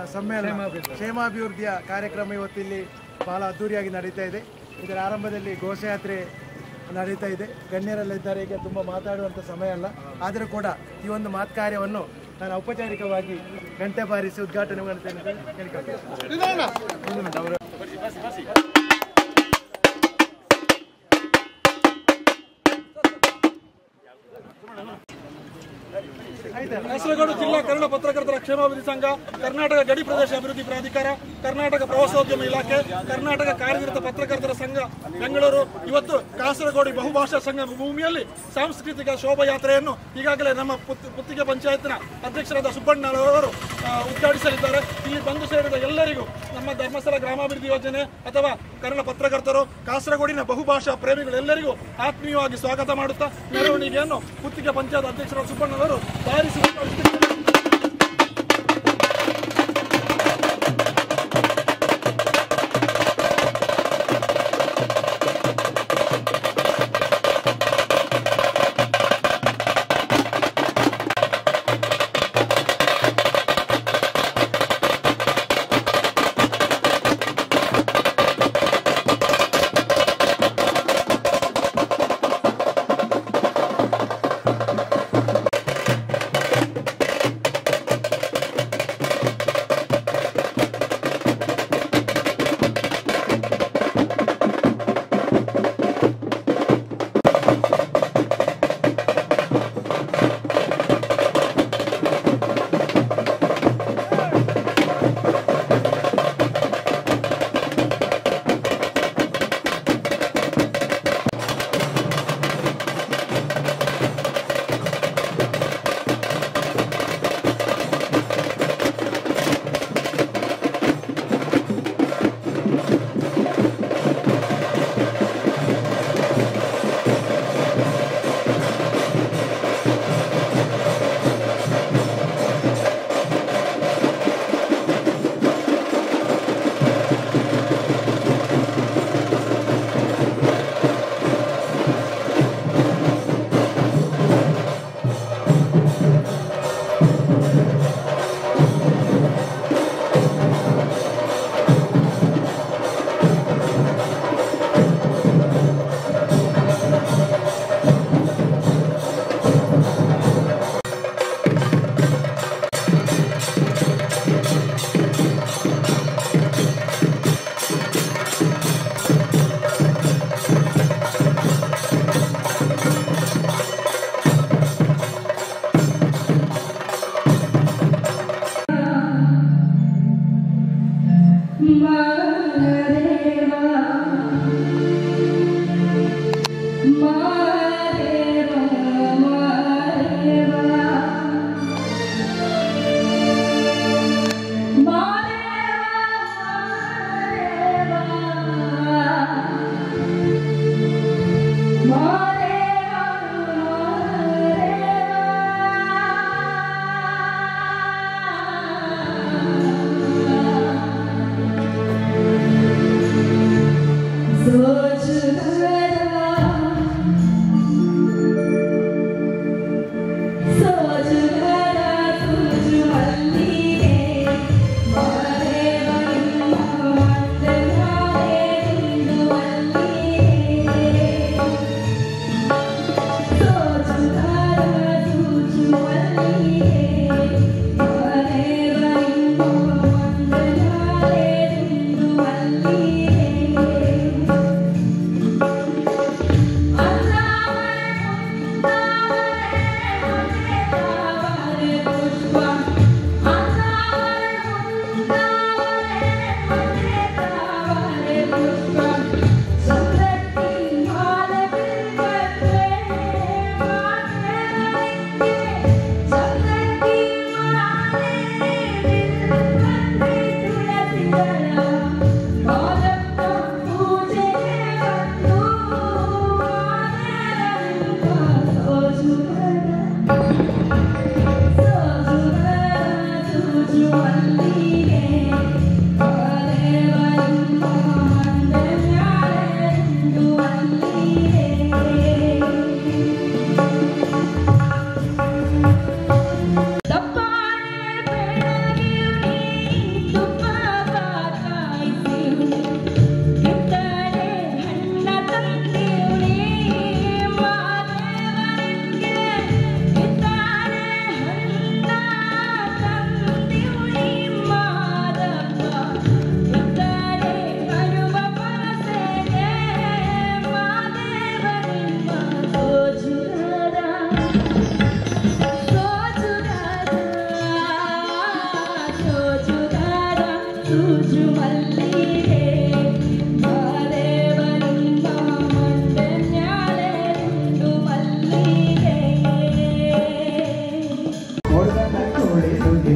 ಸಮ್ಮೇಳನ ಕ್ಷೇಮಾಭಿವೃದ್ಧಿಯ ಕಾರ್ಯಕ್ರಮ ಇವತ್ತಿಲ್ಲಿ ಬಹಳ ಅದ್ದೂರಿಯಾಗಿ ನಡೀತಾ ಇದೆ ಇದರ ಆರಂಭದಲ್ಲಿ ಘೋಷಯಾತ್ರೆ ನಡೀತಾ ಇದೆ ಗಣ್ಯರಲ್ಲಿದ್ದಾರೆ ಈಗ ತುಂಬ ಮಾತಾಡುವಂಥ ಸಮಯ ಅಲ್ಲ ಆದರೂ ಕೂಡ ಈ ಒಂದು ಮಾತು ಕಾರ್ಯವನ್ನು ನಾನು ಔಪಚಾರಿಕವಾಗಿ ಗಂಟೆ ಬಾರಿಸಿ ಉದ್ಘಾಟನೆ ಮಾಡ್ತೇನೆ ಅಂತ ಕೇಳ್ಕೊಳ್ತೇನೆ. ಒಂದು ನಿಮಿಷ, ಅವರು ಕಾಸರಗೋಡು ಜಿಲ್ಲಾ ಕನ್ನಡ ಪತ್ರಕರ್ತರ ಕ್ಷೇಮಾಭಿವೃದ್ಧಿ ಸಂಘ ಕರ್ನಾಟಕ ಗಡಿ ಪ್ರದೇಶ ಅಭಿವೃದ್ಧಿ ಪ್ರಾಧಿಕಾರ ಕರ್ನಾಟಕ ಪ್ರವಾಸೋದ್ಯಮ ಇಲಾಖೆ ಕರ್ನಾಟಕ ಕಾರ್ಯನಿರತ ಪತ್ರಕರ್ತರ ಸಂಘ ಬೆಂಗಳೂರು ಇವತ್ತು ಕಾಸರಗೋಡು ಬಹುಭಾಷಾ ಸಂಘ ಭೂಮಿಯಲ್ಲಿ ಸಾಂಸ್ಕೃತಿಕ ಶೋಭಾಯಾತ್ರೆಯನ್ನು ಈಗಾಗಲೇ ನಮ್ಮ ಪುತ್- ಪುತ್ತಿಗೆ ಪಂಚಾಯತ್ನ ಅಧ್ಯಕ್ಷರಾದ ಸುಬ್ಬಣ್ಣರವರು ಆ, ಉದ್ಘಾಟಿಸಲಿದ್ದಾರೆ ಇಲ್ಲಿ ಬಂದು ಸೇರಿದ ಎಲ್ಲರಿಗೂ ನಮ್ಮ ಧರ್ಮಸ್ಥಳ ಗ್ರಾಮಾಭಿವೃದ್ಧಿ ಯೋಜನೆ ಅಥವಾ ಕನ್ನಡ ಪತ್ರಕರ್ತರು ಕಾಸರಗೋಡಿನ ಬಹುಭಾಷಾ ಪ್ರೇಮಿಗಳೆಲ್ಲರಿಗೂ ಆತ್ಮೀಯವಾಗಿ ಸ್ವಾಗತ ಮಾಡುತ್ತಾ ಮೆರವಣಿಗೆಯನ್ನು ಪುತ್ತಿಗೆ ಪಂಚಾಯತ್ ಅಧ್ಯಕ್ಷರಾದ ಸುಬ್ಬಣ್ಣರವರು ದಾರಿಸಿ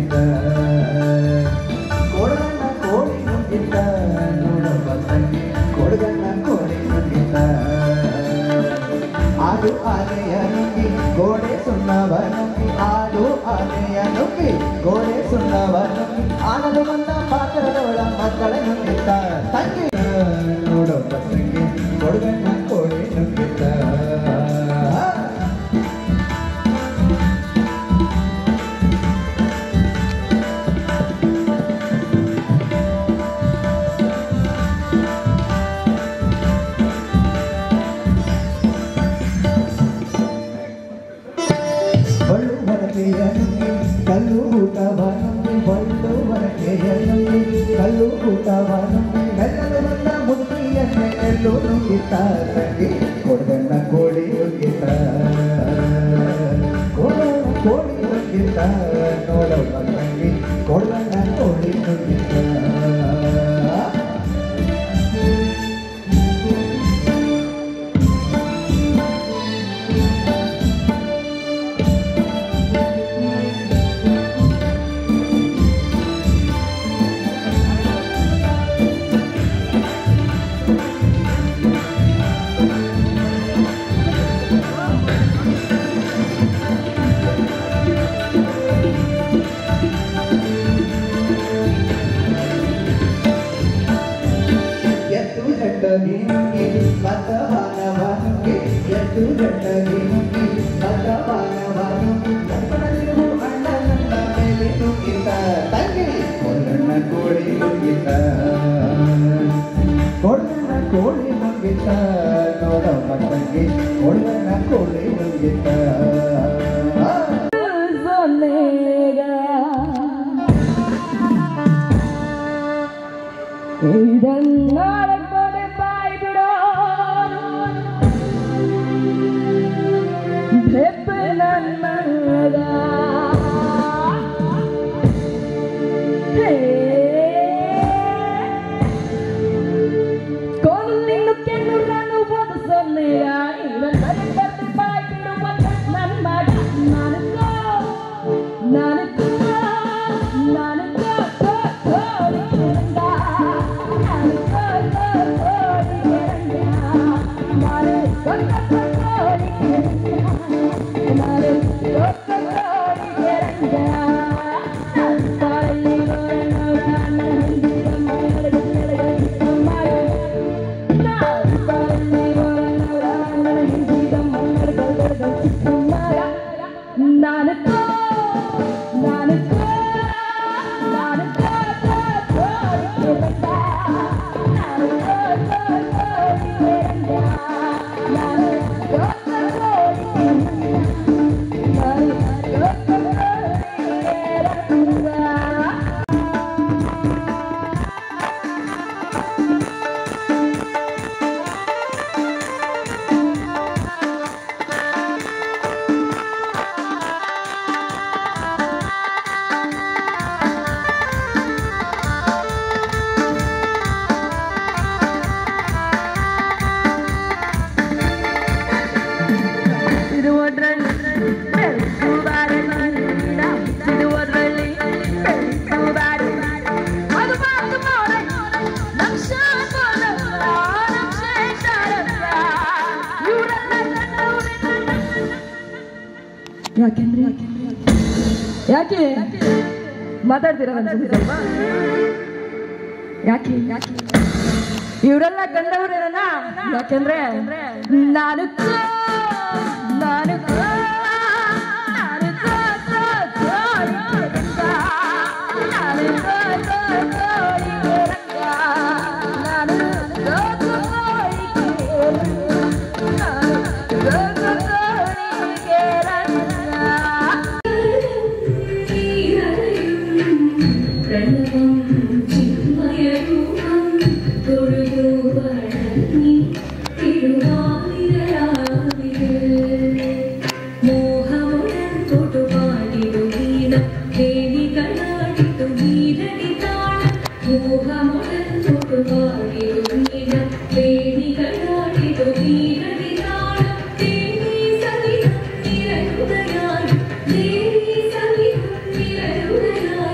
ನುಗ್ಗಿದ್ದ ಕೊಡಗಣ್ಣ ಕೋಳಿ ನುಗ್ಗಿದ್ದ ನೋಡಪ್ಪ ತಂಗಿ ಕೊಡಗಣ್ಣ ಕೋಳಿ ನುಗ್ಗಿದ್ದ ಆಡು ಆನೆಯ ನುಗ್ಗಿ ಗೋಡೆ ಸುಣ್ಣವ ನುಗ್ಗಿ ಆಡು ಆನೆಯ ನುಗ್ಗಿ ಗೋಡೆ ಸುಣ್ಣವ ನುಗ್ಗಿ ಆನಲು ಬಂದ ಪಾತ್ರದೊಳ ಮಕ್ಕಳ ನುಗ್ಗಿದ್ದ ತಂಗಿ ನೋಡಪ್ಪ ತಂಗಿ ಕೊಡಗಣ್ಣ ಕೋಳಿ ನುಗ್ಗಿದ್ದ ಬಳ್ಳು ಹೊರಕೆಯ ನುಗ್ಗಿ ಕಲ್ಲು ಊಟವ ನುಗ್ಗಿ ಬಳ್ಳು ಹೊರಕೆಯ ನುಗ್ಗಿ ಕಲ್ಲು ಊಟವ ನುಗ್ಗಿ ಮೆಲ್ಲಲು ಬಂದ ಮುದ್ದಿಯನ್ನೇ ಎಲ್ಲೂ ನುಗ್ಗಿತ ತಂಗಿ ಕೊಡಗಣ್ಣ ಕೋಳಿ ನುಗ್ಗಿತ ಕೊಡಗಣ್ಣ ಕೋಳಿ ನುಗ್ಗಿತ ನೋಡಪ್ಪ ತಂಗಿ ಕೊಡಗಣ್ಣ ಕೋಳಿ ನುಗ್ಗಿತ ಎತ್ತು ಜಟ್ಟಗಿ ನುಗ್ಗಿ ಮತವಾನವ ನುಗ್ಗಿ ಎತ್ತು ಜಟ್ಟಗಿ ನುಗ್ಗಿ ಮತವಾನವ ನುಗ್ಗಿ ಕಪ್ಪನಲ್ಲಿರುವ ಅಣ್ಣನನ್ನ ಮೇಲೆ ನುಗ್ಗಿತ ತಂಗಿ ಕೊಡಗಣ್ಣ ಕೋಳಿ ನುಗ್ಗಿತ ಕೊಡಗಣ್ಣ ಕೋಳಿ ನುಗ್ಗಿತ ನೋಡಮ್ಮ ತಂಗಿ ಕೊಡಗಣ್ಣ ಕೋಳಿ ನುಗ್ಗಿತ ಇದನ್ನಾಳೆ ಬಾಯಿ ಬಿಡೋ ಬೆಪ್ಪ ನನ್ನ ಕೊಲ್ಲಿನ್ನು ಕೆನ್ನುರನ್ನು ಒಂದು ಸೊನ್ನೆಯ ಇವನ್ ಬರೆದ ಬಾಯಿ ಬಿಡುವ ನನ್ನ ಮಗ ನನಗೋ ನನಗೋ ನನಗೋ ಕೋಳಿ ಕೆಂಡ ನನಗೋ ಕೋಳಿ ಕೆಂಡ ನನಗೋ ಕೋಳಿ ಕೆಂಡ ನನಗೋ ಕೋಳಿ ಕೆಂಡ ತಾಳಿ ನನ್ನ ಹಿಂದಿನ ಮನೆಗಳಿಗೆ ಕೆಳಗೆ ಮಾಡಿ ಇದು ಒದ್ರಲ್ಲಿ ಬೆಳಕು ಬಾರಿ ನೀಡ ಇದು ಒದ್ರಲ್ಲಿ ಬೆಳಕು ಬಾರಿ ಅದು ಮಾತು ಮೋಡ ಲಕ್ಷ ಲಕ್ಷ ಇವರೆಲ್ಲ ಯಾಕೆಂದ್ರೆ ಯಾಕೆ ಮಾತಾಡ್ತೀರಾ ಒಂದ್ಸತಿ ಸ್ವಲ್ಪ ಯಾಕೆ ಯಾಕೆ ಇವರೆಲ್ಲ ಗಂಡವರೇನ ಯಾಕೆಂದ್ರೆ ನಾನು ಕೋ- ನಾನು ಕೋ- ನಾನು ಕೋ- ಕೋ- ಕೋಳಿ ರಂಗ. ನಾನು ಕೋ- ಕೋ- ಕೋಳಿ ರಂಗ. ನಾನು ಕೋ- ಕೋ- ಕೋಳಿಗೆ ರಂಗ. ನಾನು ಕೋ- ಕೋ- ಕೋಳಿಗೆ ರಂಗ. പ്രണവം ചിന്മയരൂപം തൊഴുതു വഴങ്ങി തിരുവാതിരാവിൽ മോഹമുടൻ തൊടുപാടിടു വീണം ദേവികളാടിട്ടു വീരടി താളം മോഹമുടൻ തൊടുപാടിടു വീണം ദേവികളാടിട്ടു വീരടി താളം ദേവി സവിധം നിരഹൃദയായി ദേവി സവിധം നിരഹൃദയായി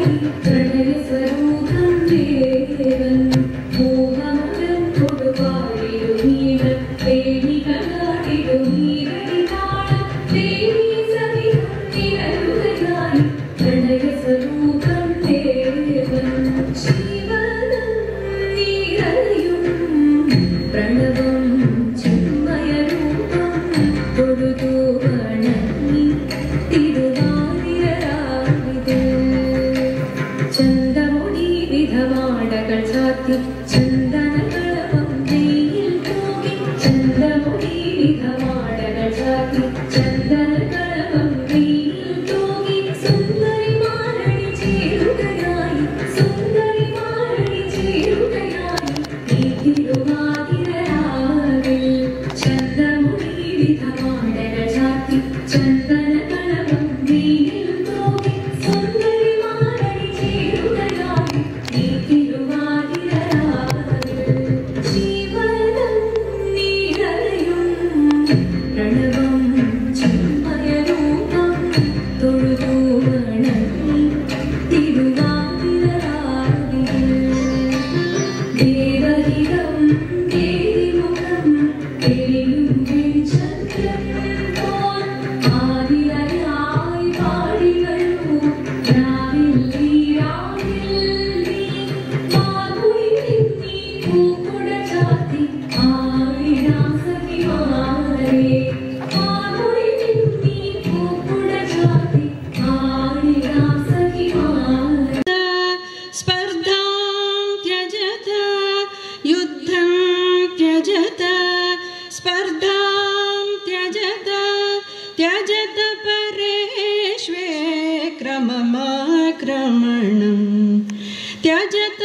त्यजत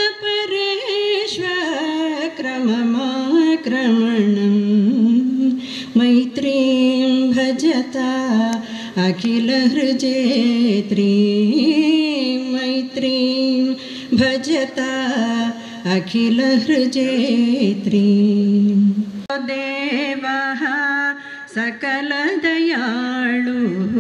परेष्वक्रममाक्रमणं मैत्रीं भजता अखिलहृजेत्रीं मैत्रीं भजता अखिलहृजेत्रीं देवः सकलदयाळुः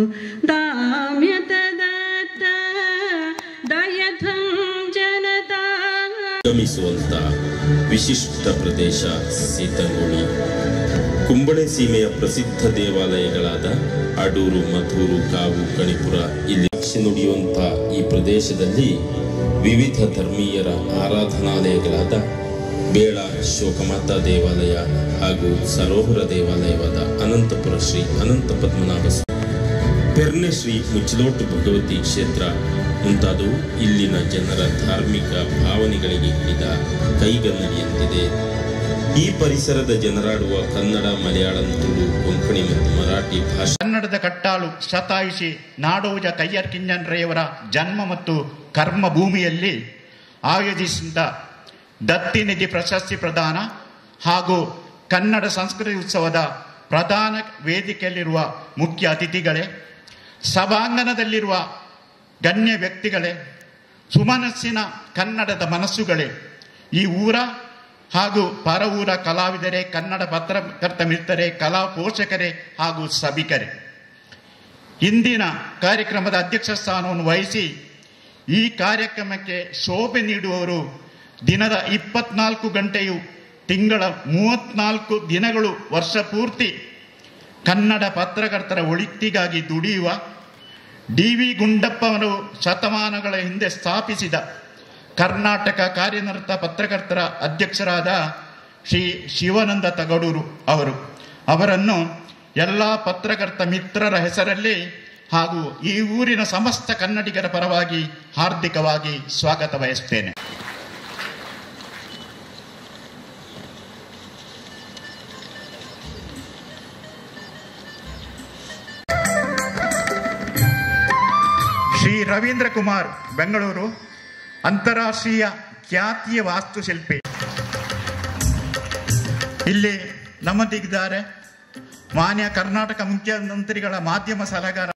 दाम्यतदत्त दयध्वं जनता ಆಗಮಿಸುವಂತ ವಿಶಿಷ್ಟ ಪ್ರದೇಶ ಸೀತಂಗುಳಿ ಕುಂಬಳೆ ಸೀಮೆಯ ಪ್ರಸಿದ್ಧ ದೇವಾಲಯಗಳಾದ ಅಡೂರು ಮಧೂರು ಕಾವು ಕಣಿಪುರ ಇಲ್ಲಿ ಸಾಕ್ಷಿ ನುಡಿಯುವಂತ ಈ ಪ್ರದೇಶದಲ್ಲಿ ವಿವಿಧ ಧರ್ಮೀಯರ ಆರಾಧನಾಲಯಗಳಾದ ಬೇಳ ಶೋಕಮಾತಾ ದೇವಾಲಯ ಹಾಗೂ ಸರೋವರ ದೇವಾಲಯವಾದ ಅನಂತಪುರ ಶ್ರೀ ಅನಂತ ಪದ್ಮನಾಭ ಸ್ವಾಮಿ ಪೆರ್ನೆ ಶ್ರೀ ಮುಚ್ಚಲೋಟು ಭಗವತಿ ಕ್ಷೇತ್ರ ಮುಂತಾದವು ಇಲ್ಲಿನ ಜನರ ಧಾರ್ಮಿಕ ಭಾವನೆಗಳಿಗೆ ಹಿಡಿದ ಕೈಗನ್ನಡಿಯಂತಿದೆ ಈ ಪರಿಸರದ ಜನರಾಡುವ ಕನ್ನಡ ಮಲಯಾಳಂ ತುಳು ಕೊಂಕಣಿ ಮತ್ತು ಮರಾಠಿ ಭಾಷೆ ಕನ್ನಡದ ಕಟ್ಟಾಳು ಶತಾಯುಷಿ ನಾಡೋಜ ಕಯ್ಯರ್ ಕಿಂಜನ್ರೆಯವರ ಜನ್ಮ ಮತ್ತು ಕರ್ಮ ಭೂಮಿಯಲ್ಲಿ ಆಯೋಜಿಸಿದ ದತ್ತಿ ನಿಧಿ ಪ್ರಶಸ್ತಿ ಪ್ರದಾನ ಹಾಗೂ ಕನ್ನಡ ಸಂಸ್ಕೃತಿ ಉತ್ಸವದ ಪ್ರಧಾನ ವೇದಿಕೆಯಲ್ಲಿರುವ ಮುಖ್ಯ ಅತಿಥಿಗಳೇ ಸಭಾಂಗಣದಲ್ಲಿರುವ ಗಣ್ಯ ವ್ಯಕ್ತಿಗಳೇ ಸುಮನಸ್ಸಿನ ಕನ್ನಡದ ಮನಸ್ಸುಗಳೇ ಈ ಊರ ಹಾಗೂ ಪರ ಊರ ಕಲಾವಿದರೇ ಕನ್ನಡ ಪತ್ರಕರ್ತ ಮಿತ್ರರೇ ಕಲಾ ಪೋಷಕರೇ ಹಾಗೂ ಸಭಿಕರೇ ಇಂದಿನ ಕಾರ್ಯಕ್ರಮದ ಅಧ್ಯಕ್ಷ ಸ್ಥಾನವನ್ನು ವಹಿಸಿ ಈ ಕಾರ್ಯಕ್ರಮಕ್ಕೆ ಶೋಭೆ ನೀಡುವವರು ದಿನದ ಇಪ್ಪತ್ನಾಲ್ಕು ಗಂಟೆಯು ತಿಂಗಳ ಮೂವತ್ನಾಲ್ಕು ದಿನಗಳು ವರ್ಷ ಪೂರ್ತಿ ಕನ್ನಡ ಪತ್ರಕರ್ತರ ಒಳಿತಿಗಾಗಿ ದುಡಿಯುವ ಡಿ ವಿ ಗುಂಡಪ್ಪವರು ಶತಮಾನಗಳ ಹಿಂದೆ ಸ್ಥಾಪಿಸಿದ ಕರ್ನಾಟಕ ಕಾರ್ಯನಿರತ ಪತ್ರಕರ್ತರ ಅಧ್ಯಕ್ಷರಾದ ಶ್ರೀ ಶಿವಾನಂದ ತಗಡೂರು ಅವರು ಅವರನ್ನು ಎಲ್ಲ ಪತ್ರಕರ್ತ ಮಿತ್ರರ ಹೆಸರಲ್ಲಿ ಹಾಗೂ ಈ ಊರಿನ ಸಮಸ್ತ ಕನ್ನಡಿಗರ ಪರವಾಗಿ ಹಾರ್ದಿಕವಾಗಿ ಸ್ವಾಗತ ಬಯಸ್ತೇನೆ ಶ್ರೀ ರವೀಂದ್ರ ಕುಮಾರ್ ಬೆಂಗಳೂರು ಅಂತಾರಾಷ್ಟ್ರೀಯ ಖ್ಯಾತಿಯ ವಾಸ್ತುಶಿಲ್ಪಿ ಇಲ್ಲಿ ನಮ್ಮೊಂದಿಗಿದ್ದಾರೆ ಮಾನ್ಯ ಕರ್ನಾಟಕ ಮುಖ್ಯಮಂತ್ರಿಗಳ ಮಾಧ್ಯಮ ಸಲಹೆಗಾರ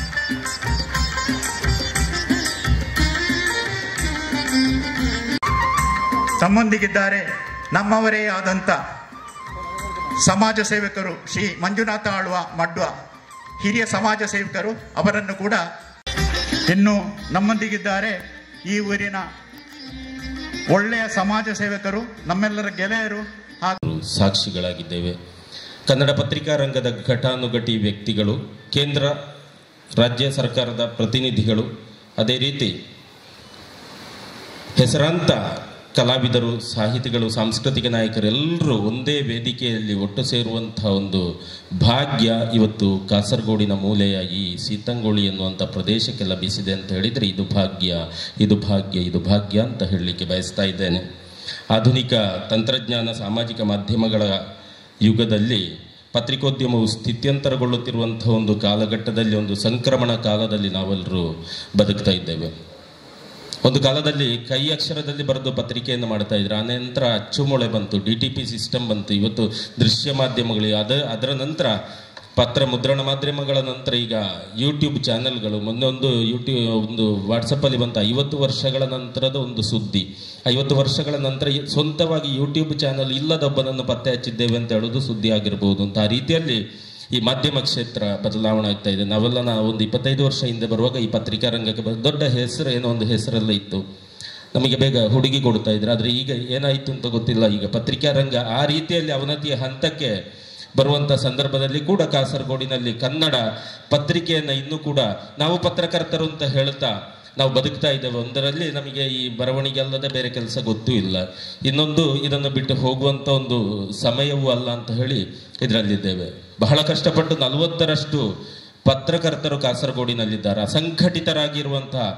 ತಮ್ಮೊಂದಿಗಿದ್ದಾರೆ ನಮ್ಮವರೇ ಆದಂಥ ಸಮಾಜ ಸೇವಕರು ಶ್ರೀ ಮಂಜುನಾಥ ಆಳ್ವ ಮಡ್ವ ಹಿರಿಯ ಸಮಾಜ ಸೇವಕರು ಅವರನ್ನು ಕೂಡ ಇನ್ನು ನಮ್ಮೊಂದಿಗಿದ್ದಾರೆ ಈ ಊರಿನ ಒಳ್ಳೆಯ ಸಮಾಜ ಸೇವಕರು ನಮ್ಮೆಲ್ಲರ ಗೆಳೆಯರು ಹಾಗೂ ಸಾಕ್ಷಿಗಳಾಗಿದ್ದೇವೆ ಕನ್ನಡ ಪತ್ರಿಕಾ ರಂಗದ ಘಟಾನುಘಟಿ ವ್ಯಕ್ತಿಗಳು ಕೇಂದ್ರ ರಾಜ್ಯ ಸರ್ಕಾರದ ಪ್ರತಿನಿಧಿಗಳು ಅದೇ ರೀತಿ ಹೆಸರಾಂತ ಕಲಾವಿದರು ಸಾಹಿತಿಗಳು ಸಾಂಸ್ಕೃತಿಕ ನಾಯಕರೆಲ್ಲರೂ ಒಂದೇ ವೇದಿಕೆಯಲ್ಲಿ ಒಟ್ಟು ಸೇರುವಂತಹ ಒಂದು ಭಾಗ್ಯ ಇವತ್ತು ಕಾಸರಗೋಡಿನ ಮೂಲೆಯ ಈ ಸೀತಂಗೋಳಿ ಎನ್ನುವಂಥ ಪ್ರದೇಶಕ್ಕೆ ಲಭಿಸಿದೆ ಅಂತ ಹೇಳಿದರೆ ಇದು ಭಾಗ್ಯ ಇದು ಭಾಗ್ಯ ಇದು ಭಾಗ್ಯ ಅಂತ ಹೇಳಲಿಕ್ಕೆ ಬಯಸ್ತಾ ಇದ್ದೇನೆ ಆಧುನಿಕ ತಂತ್ರಜ್ಞಾನ ಸಾಮಾಜಿಕ ಮಾಧ್ಯಮಗಳ ಯುಗದಲ್ಲಿ ಪತ್ರಿಕೋದ್ಯಮವು ಸ್ಥಿತ್ಯಂತರಗೊಳ್ಳುತ್ತಿರುವಂತಹ ಒಂದು ಕಾಲಘಟ್ಟದಲ್ಲಿ ಒಂದು ಸಂಕ್ರಮಣ ಕಾಲದಲ್ಲಿ ನಾವೆಲ್ಲರೂ ಬದುಕ್ತಾ ಇದ್ದೇವೆ ಒಂದು ಕಾಲದಲ್ಲಿ ಕೈ ಅಕ್ಷರದಲ್ಲಿ ಬರೆದು ಪತ್ರಿಕೆಯನ್ನು ಮಾಡ್ತಾ ಇದ್ರು ಆನಂತರ ಅಚ್ಚುಮೊಳೆ ಬಂತು ಡಿ ಟಿ ಪಿ ಸಿಸ್ಟಮ್ ಬಂತು ಇವತ್ತು ದೃಶ್ಯ ಮಾಧ್ಯಮಗಳು ಅದ ಅದರ ನಂತರ ಪತ್ರ ಮುದ್ರಣ ಮಾಧ್ಯಮಗಳ ನಂತರ ಈಗ ಯೂಟ್ಯೂಬ್ ಚಾನೆಲ್ಗಳು ಮೊನ್ನೆ ಒಂದು ಯೂಟ್ಯೂಬ್ ಒಂದು ವಾಟ್ಸಪ್ಪಲ್ಲಿ ಬಂತ ಐವತ್ತು ವರ್ಷಗಳ ನಂತರದ ಒಂದು ಸುದ್ದಿ ಐವತ್ತು ವರ್ಷಗಳ ನಂತರ ಈ ಸ್ವಂತವಾಗಿ ಯೂಟ್ಯೂಬ್ ಚಾನೆಲ್ ಇಲ್ಲದೊಬ್ಬನನ್ನು ಪತ್ತೆ ಹಚ್ಚಿದ್ದೇವೆ ಅಂತ ಹೇಳೋದು ಸುದ್ದಿ ಆಗಿರ್ಬೋದು ಅಂತ ಆ ರೀತಿಯಲ್ಲಿ ಈ ಮಾಧ್ಯಮ ಕ್ಷೇತ್ರ ಬದಲಾವಣೆ ಆಗ್ತಾ ಇದೆ ನಾವೆಲ್ಲ ನಾವು ಒಂದು ಇಪ್ಪತ್ತೈದು ವರ್ಷ ಹಿಂದೆ ಬರುವಾಗ ಈ ಪತ್ರಿಕಾ ರಂಗಕ್ಕೆ ಬ- ದೊಡ್ಡ ಹೆಸರು ಏನೋ ಒಂದು ಹೆಸರೆಲ್ಲ ಇತ್ತು ನಮಗೆ ಬೇಗ ಹುಡುಗಿ ಕೊಡ್ತಾ ಇದ್ರು ಆದರೆ ಈಗ ಏನಾಯಿತು ಅಂತ ಗೊತ್ತಿಲ್ಲ ಈಗ ಪತ್ರಿಕಾ ರಂಗ ಆ ರೀತಿಯಲ್ಲಿ ಅವನತಿಯ ಹಂತಕ್ಕೆ ಬರುವಂಥ ಸಂದರ್ಭದಲ್ಲಿ ಕೂಡ ಕಾಸರಗೋಡಿನಲ್ಲಿ ಕನ್ನಡ ಪತ್ರಿಕೆಯನ್ನು ಇನ್ನೂ ಕೂಡ ನಾವು ಪತ್ರಕರ್ತರು ಅಂತ ಹೇಳ್ತಾ ನಾವು ಬದುಕ್ತಾ ಇದ್ದೇವೆ ಒಂದರಲ್ಲಿ ನಮಗೆ ಈ ಬರವಣಿಗೆ ಅಲ್ಲದೆ ಬೇರೆ ಕೆಲಸ ಗೊತ್ತೂ ಇಲ್ಲ ಇನ್ನೊಂದು ಇದನ್ನು ಬಿಟ್ಟು ಹೋಗುವಂಥ ಒಂದು ಸಮಯವೂ ಅಲ್ಲ ಅಂತ ಹೇಳಿ ಇದರಲ್ಲಿದ್ದೇವೆ ಬಹಳ ಕಷ್ಟಪಟ್ಟು ನಲವತ್ತರಷ್ಟು ಪತ್ರಕರ್ತರು ಕಾಸರಗೋಡಿನಲ್ಲಿದ್ದಾರೆ ಅಸಂಘಟಿತರಾಗಿರುವಂತಹ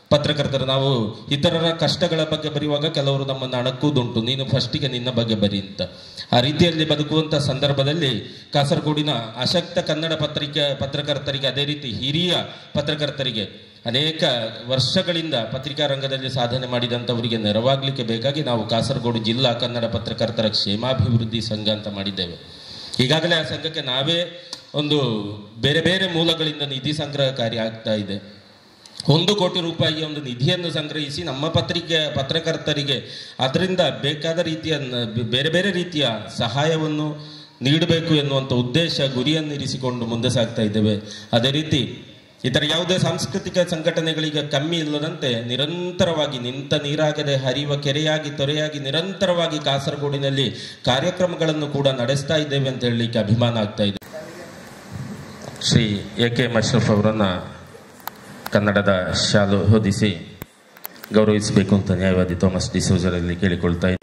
ಪತ್ರಕರ್ತರು ನಾವು ಇತರರ ಕಷ್ಟಗಳ ಬಗ್ಗೆ ಬರೆಯುವಾಗ ಕೆಲವರು ನಮ್ಮನ್ನು ಅಣಕುವುದುಂಟು ನೀನು ಫಸ್ಟಿಗೆ ನಿನ್ನ ಬಗ್ಗೆ ಬರಿ ಅಂತ ಆ ರೀತಿಯಲ್ಲಿ ಬದುಕುವಂಥ ಸಂದರ್ಭದಲ್ಲಿ ಕಾಸರಗೋಡಿನ ಅಶಕ್ತ ಕನ್ನಡ ಪತ್ರಿಕೆ ಪತ್ರಕರ್ತರಿಗೆ ಅದೇ ರೀತಿ ಹಿರಿಯ ಪತ್ರಕರ್ತರಿಗೆ ಅನೇಕ ವರ್ಷಗಳಿಂದ ಪತ್ರಿಕಾ ರಂಗದಲ್ಲಿ ಸಾಧನೆ ಮಾಡಿದಂಥವರಿಗೆ ನೆರವಾಗಲಿಕ್ಕೆ ಬೇಕಾಗಿ ನಾವು ಕಾಸರಗೋಡು ಜಿಲ್ಲಾ ಕನ್ನಡ ಪತ್ರಕರ್ತರ ಕ್ಷೇಮಾಭಿವೃದ್ಧಿ ಸಂಘ ಅಂತ ಮಾಡಿದ್ದೇವೆ ಈಗಾಗಲೇ ಆ ಸಂಘಕ್ಕೆ ನಾವೇ ಒಂದು ಬೇರೆ ಬೇರೆ ಮೂಲಗಳಿಂದ ನಿಧಿ ಸಂಗ್ರಹ ಕಾರ್ಯ ಆಗ್ತಾ ಇದೆ ಒಂದು ಕೋಟಿ ರೂಪಾಯಿಯ ಒಂದು ನಿಧಿಯನ್ನು ಸಂಗ್ರಹಿಸಿ ನಮ್ಮ ಪತ್ರಿಕೆ ಪತ್ರಕರ್ತರಿಗೆ ಅದರಿಂದ ಬೇಕಾದ ರೀತಿಯ ನ- ಬೇರೆ ಬೇರೆ ರೀತಿಯ ಸಹಾಯವನ್ನು ನೀಡಬೇಕು ಎನ್ನುವಂಥ ಉದ್ದೇಶ ಗುರಿಯನ್ನಿರಿಸಿಕೊಂಡು ಮುಂದೆ ಸಾಗ್ತಾ ಇದ್ದೇವೆ ಅದೇ ರೀತಿ ಇತರ ಯಾವುದೇ ಸಾಂಸ್ಕೃತಿಕ ಸಂಘಟನೆಗಳಿಗೆ ಕಮ್ಮಿ ಇಲ್ಲದಂತೆ ನಿರಂತರವಾಗಿ ನಿಂತ ನೀರಾಗದೆ ಹರಿಯುವ ಕೆರೆಯಾಗಿ ತೊರೆಯಾಗಿ ನಿರಂತರವಾಗಿ ಕಾಸರಗೋಡಿನಲ್ಲಿ ಕಾರ್ಯಕ್ರಮಗಳನ್ನು ಕೂಡ ನಡೆಸ್ತಾ ಇದ್ದೇವೆ ಅಂತ ಹೇಳಲಿಕ್ಕೆ ಅಭಿಮಾನ ಆಗ್ತಾ ಇದೆ ಶ್ರೀ ಎ ಕೆ ಮಶ್ರಫ್ ಅವರನ್ನ ಕನ್ನಡದ ಶಾಲು ಹೊದಿಸಿ ಗೌರವಿಸಬೇಕು ಅಂತ ನ್ಯಾಯವಾದಿ ಥಾಮಸ್ ಡಿಸೋಜರಲ್ಲಿ ಕೇಳಿಕೊಳ್ತಾ ಇದ್ದೀನಿ.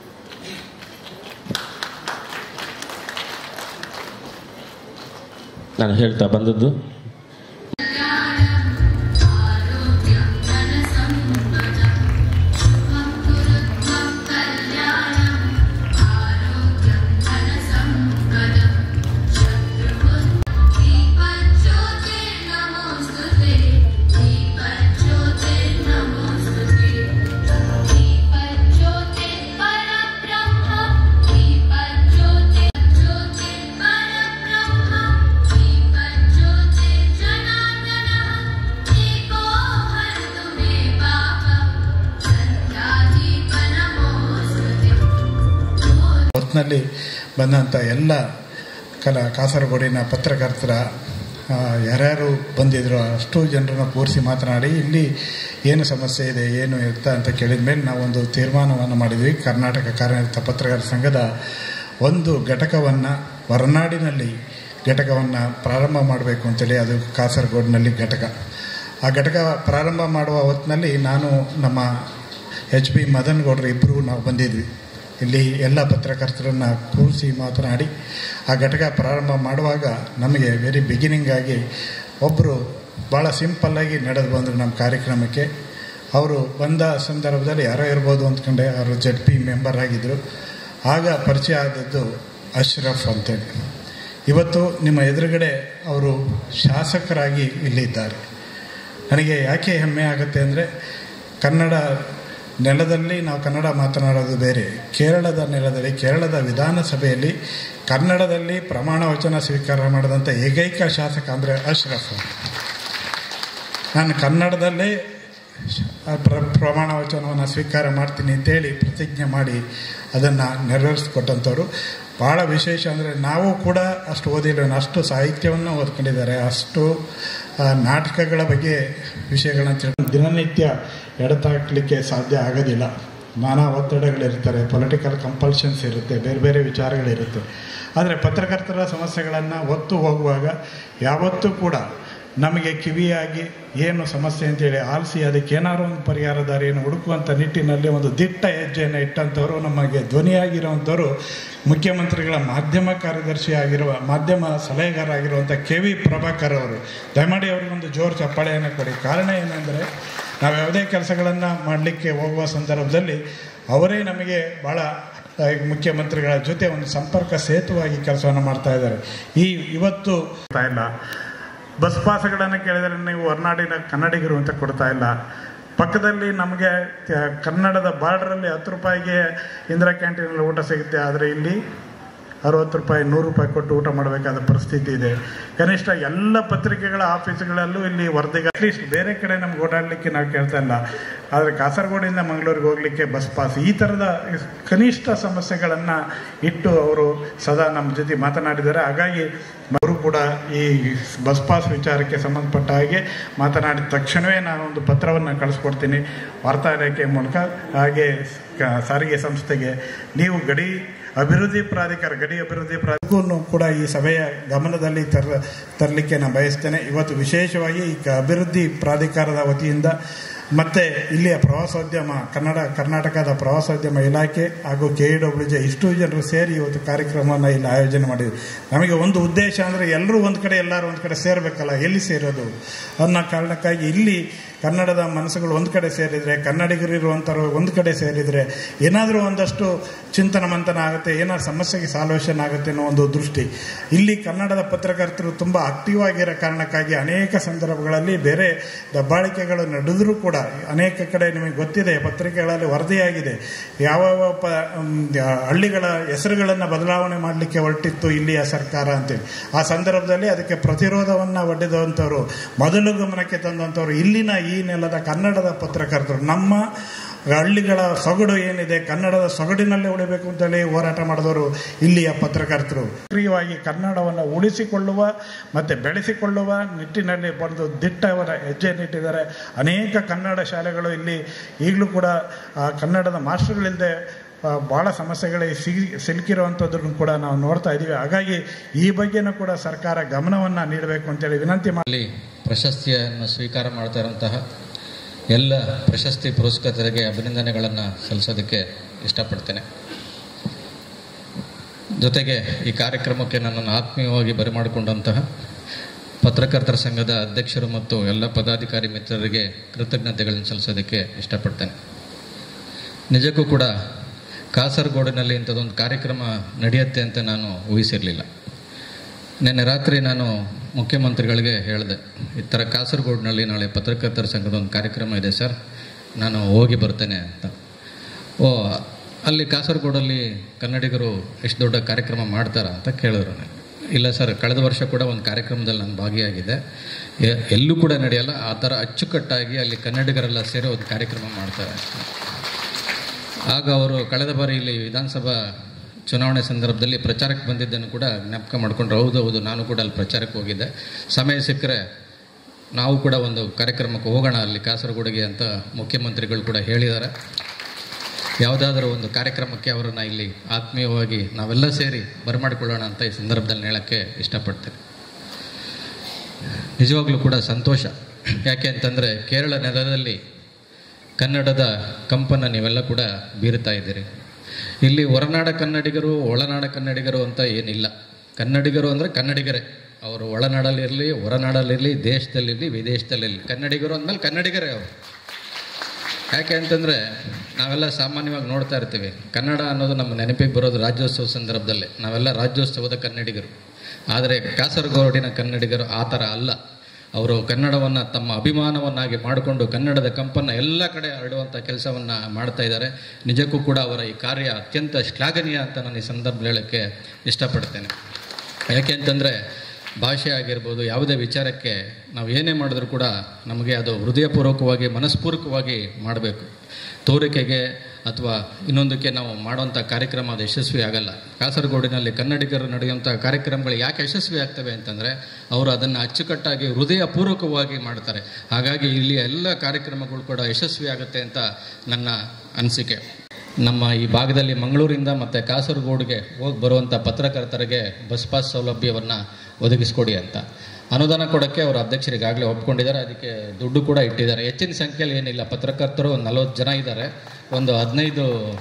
ನಾನು ಹೇಳ್ತಾ ಬಂದದ್ದು ಹೊತ್ತಿನಲ್ಲಿ ಬಂದಂಥ ಎಲ್ಲ ಕಲ ಕಾಸರಗೋಡಿನ ಪತ್ರಕರ್ತರ ಆ, ಯಾರ್ಯಾರು ಬಂದಿದ್ರು ಅಷ್ಟು ಜನರನ್ನ ಕೂರಿಸಿ ಮಾತನಾಡಿ ಇಲ್ಲಿ ಏನು ಸಮಸ್ಯೆ ಇದೆ ಏನು ಇರ್ತ ಅಂತ ಕೇಳಿದ ಮೇಲೆ ನಾವೊಂದು ತೀರ್ಮಾನವನ್ನು ಮಾಡಿದ್ವಿ ಕರ್ನಾಟಕ ಕಾರ್ಯನಿರತ ಪತ್ರಕರ್ತರ ಸಂಘದ ಒಂದು ಘಟಕವನ್ನು ಹೊರನಾಡಿನಲ್ಲಿ ಘಟಕವನ್ನು ಪ್ರಾರಂಭ ಮಾಡಬೇಕು ಅಂತೇಳಿ ಅದು ಕಾಸರಗೋಡಿನಲ್ಲಿ ಘಟಕ ಆ ಘಟಕ ಪ್ರಾರಂಭ ಮಾಡುವ ಹೊತ್ತಿನಲ್ಲಿ ನಾನು ನಮ್ಮ ಎಚ್ ಬಿ ಮದನ್ ಗೌಡ್ರು ಇಬ್ಬರು ನಾವು ಬಂದಿದ್ವಿ ಇಲ್ಲಿ ಎಲ್ಲ ಪತ್ರಕರ್ತರನ್ನ ಕೂರಿಸಿ ಮಾತನಾಡಿ ಆ ಘಟಕ ಪ್ರಾರಂಭ ಮಾಡುವಾಗ ನಮಗೆ ವೆರಿ ಬಿಗಿನಿಂಗ್ ಆಗಿ ಒಬ್ಬರು ಭಾಳ ಸಿಂಪಲ್ಲಾಗಿ ನಡೆದು ಬಂದರು ನಮ್ಮ ಕಾರ್ಯಕ್ರಮಕ್ಕೆ ಅವರು ಬಂದ ಸಂದರ್ಭದಲ್ಲಿ ಯಾರೋ ಇರ್ಬೋದು ಅಂದ್ಕೊಂಡೆ ಅವರು ಜಡ್ ಪಿ ಮೆಂಬರ್ ಆಗಿದ್ದರು ಆಗ ಪರಿಚಯ ಆದದ್ದು ಅಶ್ರಫ್ ಅಂತೇಳಿ ಇವತ್ತು ನಿಮ್ಮ ಎದುರುಗಡೆ ಅವರು ಶಾಸಕರಾಗಿ ಇಲ್ಲಿದ್ದಾರೆ ನನಗೆ ಯಾಕೆ ಹೆಮ್ಮೆ ಆಗುತ್ತೆ ಅಂದರೆ ಕನ್ನಡ ನೆಲದಲ್ಲಿ ನಾವು ಕನ್ನಡ ಮಾತನಾಡೋದು ಬೇರೆ ಕೇರಳದ ನೆಲದಲ್ಲಿ ಕೇರಳದ ವಿಧಾನಸಭೆಯಲ್ಲಿ ಕನ್ನಡದಲ್ಲಿ ಪ್ರಮಾಣ ವಚನ ಸ್ವೀಕಾರ ಮಾಡಿದಂಥ ಏಕೈಕ ಶಾಸಕ ಅಂದರೆ ಅಶ್ರಫ್ ನಾನು ಕನ್ನಡದಲ್ಲೇ ಶ- ಆ ಪ್ರ ಪ್ರಮಾಣ ವಚನವನ್ನು ಸ್ವೀಕಾರ ಮಾಡ್ತೀನಿ ಅಂತೇಳಿ ಪ್ರತಿಜ್ಞೆ ಮಾಡಿ ಅದನ್ನು ನೆರವೇರಿಸ್ಕೊಟ್ಟಂಥವ್ರು ಭಾಳ ವಿಶೇಷ ಅಂದರೆ ನಾವು ಕೂಡ ಅಷ್ಟು ಓದಿಲ್ಲ ಅಷ್ಟು ಸಾಹಿತ್ಯವನ್ನು ಓದ್ಕೊಂಡಿದ್ದಾರೆ ಅಷ್ಟು ಆ, ನಾಟಕಗಳ ಬಗ್ಗೆ ವಿಷಯಗಳನ್ನ ತಿಳ್ಕೊಂಡು ದಿನನಿತ್ಯ ಎಡತಾಕ್ಲಿಕ್ಕೆ ಸಾಧ್ಯ ಆಗೋದಿಲ್ಲ ನಾನಾ ಒತ್ತಡಗಳಿರ್ತಾರೆ ಪೊಲಿಟಿಕಲ್ ಕಂಪಲ್ಷನ್ಸ್ ಇರುತ್ತೆ ಬೇರೆ ಬೇರೆ ವಿಚಾರಗಳಿರುತ್ತೆ ಆದರೆ ಪತ್ರಕರ್ತರ ಸಮಸ್ಯೆಗಳನ್ನು ಒತ್ತು ಹೋಗುವಾಗ ಯಾವತ್ತೂ ಕೂಡ ನಮಗೆ ಕಿವಿಯಾಗಿ ಏನು ಸಮಸ್ಯೆ ಅಂತೇಳಿ ಆಲಿಸಿ ಅದಕ್ಕೆ ಏನಾದ್ರು ಒಂದು ಪರಿಹಾರ ದಾರಿಯನ್ನು ಹುಡುಕುವಂಥ ನಿಟ್ಟಿನಲ್ಲಿ ಒಂದು ದಿಟ್ಟ ಹೆಜ್ಜೆಯನ್ನು ಇಟ್ಟಂಥವ್ರು ನಮಗೆ ಧ್ವನಿಯಾಗಿರುವಂಥವ್ರು ಮುಖ್ಯಮಂತ್ರಿಗಳ ಮಾಧ್ಯಮ ಕಾರ್ಯದರ್ಶಿ ಆಗಿರುವ ಮಾಧ್ಯಮ ಸಲಹೆಗಾರ ಆಗಿರುವಂಥ ಕೆ ವಿ ಪ್ರಭಾಕರ್ ಅವರು ದಯಮಾಡಿ ಅವ್ರಿಗೊಂದು ಜೋರು ಚಪ್ಪಾಳೆಯನ್ನು ಕೊಡಿ ಕಾರಣ ಏನಂದರೆ ನಾವು ಯಾವುದೇ ಕೆಲಸಗಳನ್ನು ಮಾಡಲಿಕ್ಕೆ ಹೋಗುವ ಸಂದರ್ಭದಲ್ಲಿ ಅವರೇ ನಮಗೆ ಭಾಳ ಆ, ಮುಖ್ಯಮಂತ್ರಿಗಳ ಜೊತೆ ಒಂದು ಸಂಪರ್ಕ ಸೇತುವಾಗಿ ಕೆಲಸವನ್ನು ಮಾಡ್ತಾ ಇದ್ದಾರೆ ಈ ಇವತ್ತು ಕೊಡ್ತಾ ಇಲ್ಲ ಬಸ್ ಪಾಸ್ಗಳನ್ನು ಕೇಳಿದರೆ ನೀವು ಹೊರನಾಡಿನ ಕನ್ನಡಿಗರು ಅಂತ ಕೊಡ್ತಾ ಇಲ್ಲ ಪಕ್ಕದಲ್ಲಿ ನಮಗೆ ತ- ಕನ್ನಡದ ಬಾರ್ಡ್ರಲ್ಲಿ ಹತ್ತು ರೂಪಾಯಿಗೆ ಇಂದಿರಾ ಕ್ಯಾಂಟೀನಲ್ಲಿ ಊಟ ಸಿಗುತ್ತೆ ಆದರೆ ಇಲ್ಲಿ ಅರವತ್ತು ರೂಪಾಯಿ ನೂರು ರೂಪಾಯಿ ಕೊಟ್ಟು ಊಟ ಮಾಡಬೇಕಾದ ಪರಿಸ್ಥಿತಿ ಇದೆ ಕನಿಷ್ಠ ಎಲ್ಲ ಪತ್ರಿಕೆಗಳ ಆಫೀಸ್ಗಳಲ್ಲೂ ಇಲ್ಲಿ ವರದಿಗೆ ಅಟ್ಲೀಸ್ಟ್ ಬೇರೆ ಕಡೆ ನಮ್ಗೆ ಓಡಾಡಲಿಕ್ಕೆ ನಾವು ಕೇಳ್ತಾ ಇಲ್ಲ ಆದರೆ ಕಾಸರಗೋಡಿಂದ ಮಂಗಳೂರಿಗೆ ಹೋಗಲಿಕ್ಕೆ ಬಸ್ ಪಾಸ್ ಈ ಥರದ ಕನಿಷ್ಠ ಸಮಸ್ಯೆಗಳನ್ನು ಇಟ್ಟು ಅವರು ಸದಾ ನಮ್ಮ ಜೊತೆ ಮಾತನಾಡಿದ್ದಾರೆ ಹಾಗಾಗಿ ಅವರು ಕೂಡ ಈ ಬಸ್ ಪಾಸ್ ವಿಚಾರಕ್ಕೆ ಸಂಬಂಧಪಟ್ಟ ಹಾಗೆ ಮಾತನಾಡಿದ ತಕ್ಷಣವೇ ನಾನು ಒಂದು ಪತ್ರವನ್ನು ಕಳಿಸ್ಕೊಡ್ತೀನಿ ವಾರ್ತಾ ಇಲಾಖೆ ಮೂಲಕ ಹಾಗೆ ಕ- ಸಾರಿಗೆ ಸಂಸ್ಥೆಗೆ ನೀವು ಗಡಿ ಅಭಿವೃದ್ಧಿ ಪ್ರಾಧಿಕಾರ ಗಡಿ ಅಭಿವೃದ್ಧಿ ಪ್ರಾಧಿಕಾರಕ್ಕೂ ಕೂಡ ಈ ಸಭೆಯ ಗಮನದಲ್ಲಿ ತರ ತರಲಿಕ್ಕೆ ನಾನು ಬಯಸ್ತೇನೆ ಇವತ್ತು ವಿಶೇಷವಾಗಿ ಈ ಕ- ಅಭಿವೃದ್ಧಿ ಪ್ರಾಧಿಕಾರದ ವತಿಯಿಂದ ಮತ್ತೆ ಇಲ್ಲಿಯ ಪ್ರವಾಸೋದ್ಯಮ ಕನ್ನಡ ಕರ್ನಾಟಕದ ಪ್ರವಾಸೋದ್ಯಮ ಇಲಾಖೆ ಹಾಗೂ ಕೆ ಡಬ್ಲ್ಯೂ ಜೆ ಇಷ್ಟು ಜನರು ಸೇರಿ ಇವತ್ತು ಕಾರ್ಯಕ್ರಮವನ್ನು ಇಲ್ಲಿ ಆಯೋಜನೆ ಮಾಡಿದ್ವಿ ನಮಗೆ ಒಂದು ಉದ್ದೇಶ ಅಂದರೆ ಎಲ್ಲರೂ ಒಂದು ಕಡೆ ಎಲ್ಲರೂ ಒಂದು ಕಡೆ ಸೇರಬೇಕಲ್ಲ ಎಲ್ಲಿ ಸೇರೋದು ಅನ್ನೋ ಕಾರಣಕ್ಕಾಗಿ ಇಲ್ಲಿ ಕನ್ನಡದ ಮನಸ್ಸುಗಳು ಒಂದು ಕಡೆ ಸೇರಿದರೆ ಕನ್ನಡಿಗರು ಇರುವಂಥವ್ರು ಒಂದು ಕಡೆ ಸೇರಿದರೆ ಏನಾದರೂ ಒಂದಷ್ಟು ಚಿಂತನ ಮಂಥನ ಆಗುತ್ತೆ ಏನಾದ್ರು ಸಮಸ್ಯೆಗೆ ಸಾಲ್ವೇಷನ್ ಆಗುತ್ತೆ ಅನ್ನೋ ಒಂದು ದೃಷ್ಟಿ ಇಲ್ಲಿ ಕನ್ನಡದ ಪತ್ರಕರ್ತರು ತುಂಬ ಆಕ್ಟಿವ್ ಆಗಿರೋ ಕಾರಣಕ್ಕಾಗಿ ಅನೇಕ ಸಂದರ್ಭಗಳಲ್ಲಿ ಬೇರೆ ದಬ್ಬಾಳಿಕೆಗಳು ನಡೆದರೂ ಕೂಡ ಅನೇಕ ಕಡೆ ನಿಮಗೆ ಗೊತ್ತಿದೆ ಪತ್ರಿಕೆಗಳಲ್ಲಿ ವರದಿಯಾಗಿದೆ ಯಾವ ಪ ಮ್, ಹಳ್ಳಿಗಳ ಹೆಸರುಗಳನ್ನು ಬದಲಾವಣೆ ಮಾಡಲಿಕ್ಕೆ ಹೊರಟಿತ್ತು ಇಲ್ಲಿಯ ಸರ್ಕಾರ ಅಂತೇಳಿ ಆ ಸಂದರ್ಭದಲ್ಲಿ ಅದಕ್ಕೆ ಪ್ರತಿರೋಧವನ್ನು ಒಡ್ಡಿದಂಥವ್ರು ಮೊದಲು ಗಮನಕ್ಕೆ ತಂದಂಥವ್ರು ಇಲ್ಲಿನ ಈ ನೆಲದ ಕನ್ನಡದ ಪತ್ರಕರ್ತರು ನಮ್ಮ ಹಳ್ಳಿಗಳ ಸೊಗಡು ಏನಿದೆ ಕನ್ನಡದ ಸೊಗಡಿನಲ್ಲೇ ಉಳಿಬೇಕು ಅಂತೇಳಿ ಹೋರಾಟ ಮಾಡಿದವರು ಇಲ್ಲಿಯ ಪತ್ರಕರ್ತರು ಸಕ್ರಿಯವಾಗಿ ಕನ್ನಡವನ್ನು ಉಳಿಸಿಕೊಳ್ಳುವ ಮತ್ತು ಬೆಳೆಸಿಕೊಳ್ಳುವ ನಿಟ್ಟಿನಲ್ಲಿ ಒಂದು ದಿಟ್ಟವರ ಹೆಜ್ಜೆಯನ್ನಿಟ್ಟಿದ್ದಾರೆ ಅನೇಕ ಕನ್ನಡ ಶಾಲೆಗಳು ಇಲ್ಲಿ ಈಗಲೂ ಕೂಡ ಆ ಕನ್ನಡದ ಮಾಸ್ಟರ್ಗಳಿಲ್ಲದೆ ಭಾಳ ಸಮಸ್ಯೆಗಳಿಗೆ ಸಿಗಿ ಸಿಲುಕಿರುವಂಥದ್ದನ್ನು ಕೂಡ ನಾವು ನೋಡ್ತಾ ಇದ್ದೀವಿ ಹಾಗಾಗಿ ಈ ಬಗ್ಗೆನೂ ಕೂಡ ಸರ್ಕಾರ ಗಮನವನ್ನು ನೀಡಬೇಕು ಅಂತೇಳಿ ವಿನಂತಿ ಮಾಡಿ ಅಲ್ಲಿ ಪ್ರಶಸ್ತಿಯನ್ನು ಸ್ವೀಕಾರ ಮಾಡ್ತಾ ಇರುವಂತಹ ಎಲ್ಲ ಪ್ರಶಸ್ತಿ ಪುರಸ್ಕೃತರಿಗೆ ಅಭಿನಂದನೆಗಳನ್ನು ಸಲ್ಲಿಸೋದಕ್ಕೆ ಇಷ್ಟಪಡ್ತೇನೆ ಜೊತೆಗೆ ಈ ಕಾರ್ಯಕ್ರಮಕ್ಕೆ ನನ್ನನ್ನು ಆತ್ಮೀಯವಾಗಿ ಬರಮಾಡಿಕೊಂಡಂತಹ ಪತ್ರಕರ್ತರ ಸಂಘದ ಅಧ್ಯಕ್ಷರು ಮತ್ತು ಎಲ್ಲ ಪದಾಧಿಕಾರಿ ಮಿತ್ರರಿಗೆ ಕೃತಜ್ಞತೆಗಳನ್ನು ಸಲ್ಲಿಸೋದಕ್ಕೆ ಇಷ್ಟಪಡ್ತೇನೆ ನಿಜಕ್ಕೂ ಕೂಡ ಕಾಸರಗೋಡಿನಲ್ಲಿ ಇಂಥದ್ದೊಂದು ಕಾರ್ಯಕ್ರಮ ನಡೆಯುತ್ತೆ ಅಂತ ನಾನು ಊಹಿಸಿರಲಿಲ್ಲ ನಿನ್ನೆ ರಾತ್ರಿ ನಾನು ಮುಖ್ಯಮಂತ್ರಿಗಳಿಗೆ ಹೇಳಿದೆ ಈ ಥರ ಕಾಸರಗೋಡಿನಲ್ಲಿ ನಾಳೆ ಪತ್ರಕರ್ತರ ಸಂಘದ ಒಂದು ಕಾರ್ಯಕ್ರಮ ಇದೆ ಸರ್ ನಾನು ಹೋಗಿ ಬರ್ತೇನೆ ಅಂತ ಓ ಅಲ್ಲಿ ಕಾಸರಗೋಡಲ್ಲಿ ಕನ್ನಡಿಗರು ಎಷ್ಟು ದೊಡ್ಡ ಕಾರ್ಯಕ್ರಮ ಮಾಡ್ತಾರಾ ಅಂತ ಕೇಳಿದ್ರು ನನಗೆ ಇಲ್ಲ ಸರ್ ಕಳೆದ ವರ್ಷ ಕೂಡ ಒಂದು ಕಾರ್ಯಕ್ರಮದಲ್ಲಿ ನಾನು ಭಾಗಿಯಾಗಿದೆ ಎ- ಎಲ್ಲೂ ಕೂಡ ನಡೆಯಲ್ಲ ಆ ಥರ ಅಚ್ಚುಕಟ್ಟಾಗಿ ಅಲ್ಲಿ ಕನ್ನಡಿಗರೆಲ್ಲ ಸೇರಿ ಒಂದು ಕಾರ್ಯಕ್ರಮ ಮಾಡ್ತಾರೆ ಆಗ ಅವರು ಕಳೆದ ಬಾರಿ ಇಲ್ಲಿ ವಿಧಾನಸಭಾ ಚುನಾವಣೆ ಸಂದರ್ಭದಲ್ಲಿ ಪ್ರಚಾರಕ್ಕೆ ಬಂದಿದ್ದನ್ನು ಕೂಡ ಜ್ಞಾಪಕ ಮಾಡಿಕೊಂಡ್ರು ಹೌದು ಹೌದು ನಾನು ಕೂಡ ಅಲ್ಲಿ ಪ್ರಚಾರಕ್ಕೆ ಹೋಗಿದ್ದೆ ಸಮಯ ಸಿಕ್ಕರೆ ನಾವು ಕೂಡ ಒಂದು ಕಾರ್ಯಕ್ರಮಕ್ಕೆ ಹೋಗೋಣ ಅಲ್ಲಿ ಕಾಸರಗೋಡಿಗೆ ಅಂತ ಮುಖ್ಯಮಂತ್ರಿಗಳು ಕೂಡ ಹೇಳಿದ್ದಾರೆ ಯಾವುದಾದ್ರೂ ಒಂದು ಕಾರ್ಯಕ್ರಮಕ್ಕೆ ಅವರನ್ನು ಇಲ್ಲಿ ಆತ್ಮೀಯವಾಗಿ ನಾವೆಲ್ಲ ಸೇರಿ ಬರಮಾಡಿಕೊಳ್ಳೋಣ ಅಂತ ಈ ಸಂದರ್ಭದಲ್ಲಿ ಹೇಳೋಕ್ಕೆ ಇಷ್ಟಪಡ್ತೇನೆ ನಿಜವಾಗ್ಲೂ ಕೂಡ ಸಂತೋಷ ಯಾಕೆ ಅಂತಂದರೆ ಕೇರಳ ನೆಲದಲ್ಲಿ ಕನ್ನಡದ ಕಂಪನ್ನು ನೀವೆಲ್ಲ ಕೂಡ ಬೀರುತ್ತಾ ಇದ್ದೀರಿ ಇಲ್ಲಿ ಹೊರನಾಡ ಕನ್ನಡಿಗರು ಒಳನಾಡ ಕನ್ನಡಿಗರು ಅಂತ ಏನಿಲ್ಲ ಕನ್ನಡಿಗರು ಅಂದರೆ ಕನ್ನಡಿಗರೇ ಅವರು ಒಳನಾಡಲ್ಲಿರಲಿ ಹೊರನಾಡಲ್ಲಿರಲಿ ದೇಶದಲ್ಲಿರಲಿ ವಿದೇಶದಲ್ಲಿರಲಿ ಕನ್ನಡಿಗರು ಅಂದಮೇಲೆ ಕನ್ನಡಿಗರೇ ಅವರು ಯಾಕೆ ಅಂತಂದರೆ ನಾವೆಲ್ಲ ಸಾಮಾನ್ಯವಾಗಿ ನೋಡ್ತಾ ಇರ್ತೀವಿ ಕನ್ನಡ ಅನ್ನೋದು ನಮ್ಮ ನೆನಪಿಗೆ ಬರೋದು ರಾಜ್ಯೋತ್ಸವ ಸಂದರ್ಭದಲ್ಲೇ ನಾವೆಲ್ಲ ರಾಜ್ಯೋತ್ಸವದ ಕನ್ನಡಿಗರು ಆದರೆ ಕಾಸರಗೋಡಿನ ಕನ್ನಡಿಗರು ಆ ಥರ ಅಲ್ಲ ಅವರು ಕನ್ನಡವನ್ನು ತಮ್ಮ ಅಭಿಮಾನವನ್ನಾಗಿ ಮಾಡಿಕೊಂಡು ಕನ್ನಡದ ಕಂಪನ್ನು ಎಲ್ಲ ಕಡೆ ಹರಡುವಂಥ ಕೆಲಸವನ್ನು ಮಾಡ್ತಾ ಇದ್ದಾರೆ ನಿಜಕ್ಕೂ ಕೂಡ ಅವರ ಈ ಕಾರ್ಯ ಅತ್ಯಂತ ಶ್ಲಾಘನೀಯ ಅಂತ ನಾನು ಈ ಸಂದರ್ಭದಲ್ಲಿ ಹೇಳೋಕ್ಕೆ ಇಷ್ಟಪಡ್ತೇನೆ ಯಾಕೆ ಅಂತಂದರೆ ಭಾಷೆ ಆಗಿರ್ಬೋದು ಯಾವುದೇ ವಿಚಾರಕ್ಕೆ ನಾವು ಏನೇ ಮಾಡಿದ್ರೂ ಕೂಡ ನಮಗೆ ಅದು ಹೃದಯಪೂರ್ವಕವಾಗಿ ಮನಸ್ಪೂರ್ವಕವಾಗಿ ಮಾಡಬೇಕು ತೋರಿಕೆಗೆ ಅಥವಾ ಇನ್ನೊಂದಕ್ಕೆ ನಾವು ಮಾಡುವಂಥ ಕಾರ್ಯಕ್ರಮ ಅದು ಯಶಸ್ವಿ ಆಗಲ್ಲ ಕಾಸರಗೋಡಿನಲ್ಲಿ ಕನ್ನಡಿಗರು ನಡೆಯುವಂಥ ಕಾರ್ಯಕ್ರಮಗಳು ಯಾಕೆ ಯಶಸ್ವಿ ಆಗ್ತವೆ ಅಂತಂದರೆ ಅವರು ಅದನ್ನು ಅಚ್ಚುಕಟ್ಟಾಗಿ ಹೃದಯಪೂರ್ವಕವಾಗಿ ಮಾಡ್ತಾರೆ ಹಾಗಾಗಿ ಇಲ್ಲಿ ಎಲ್ಲ ಕಾರ್ಯಕ್ರಮಗಳು ಕೂಡ ಯಶಸ್ವಿ ಆಗುತ್ತೆ ಅಂತ ನನ್ನ ಅನಿಸಿಕೆ ನಮ್ಮ ಈ ಭಾಗದಲ್ಲಿ ಮಂಗಳೂರಿಂದ ಮತ್ತು ಕಾಸರಗೋಡಿಗೆ ಹೋಗಿ ಬರುವಂಥ ಪತ್ರಕರ್ತರಿಗೆ ಬಸ್ ಪಾಸ್ ಸೌಲಭ್ಯವನ್ನು ಒದಗಿಸ್ಕೊಡಿ ಅಂತ ಅನುದಾನ ಕೊಡೋಕ್ಕೆ ಅವರು ಅಧ್ಯಕ್ಷರಿಗಾಗಲೇ ಒಪ್ಕೊಂಡಿದ್ದಾರೆ ಅದಕ್ಕೆ ದುಡ್ಡು ಕೂಡ ಇಟ್ಟಿದ್ದಾರೆ ಹೆಚ್ಚಿನ ಸಂಖ್ಯೆಯಲ್ಲಿ ಏನಿಲ್ಲ ಪತ್ರಕರ್ತರು ಒಂದು ನಲವತ್ತು ಜನ ಇದ್ದಾರೆ ಒಂದು ಹದಿನೈದು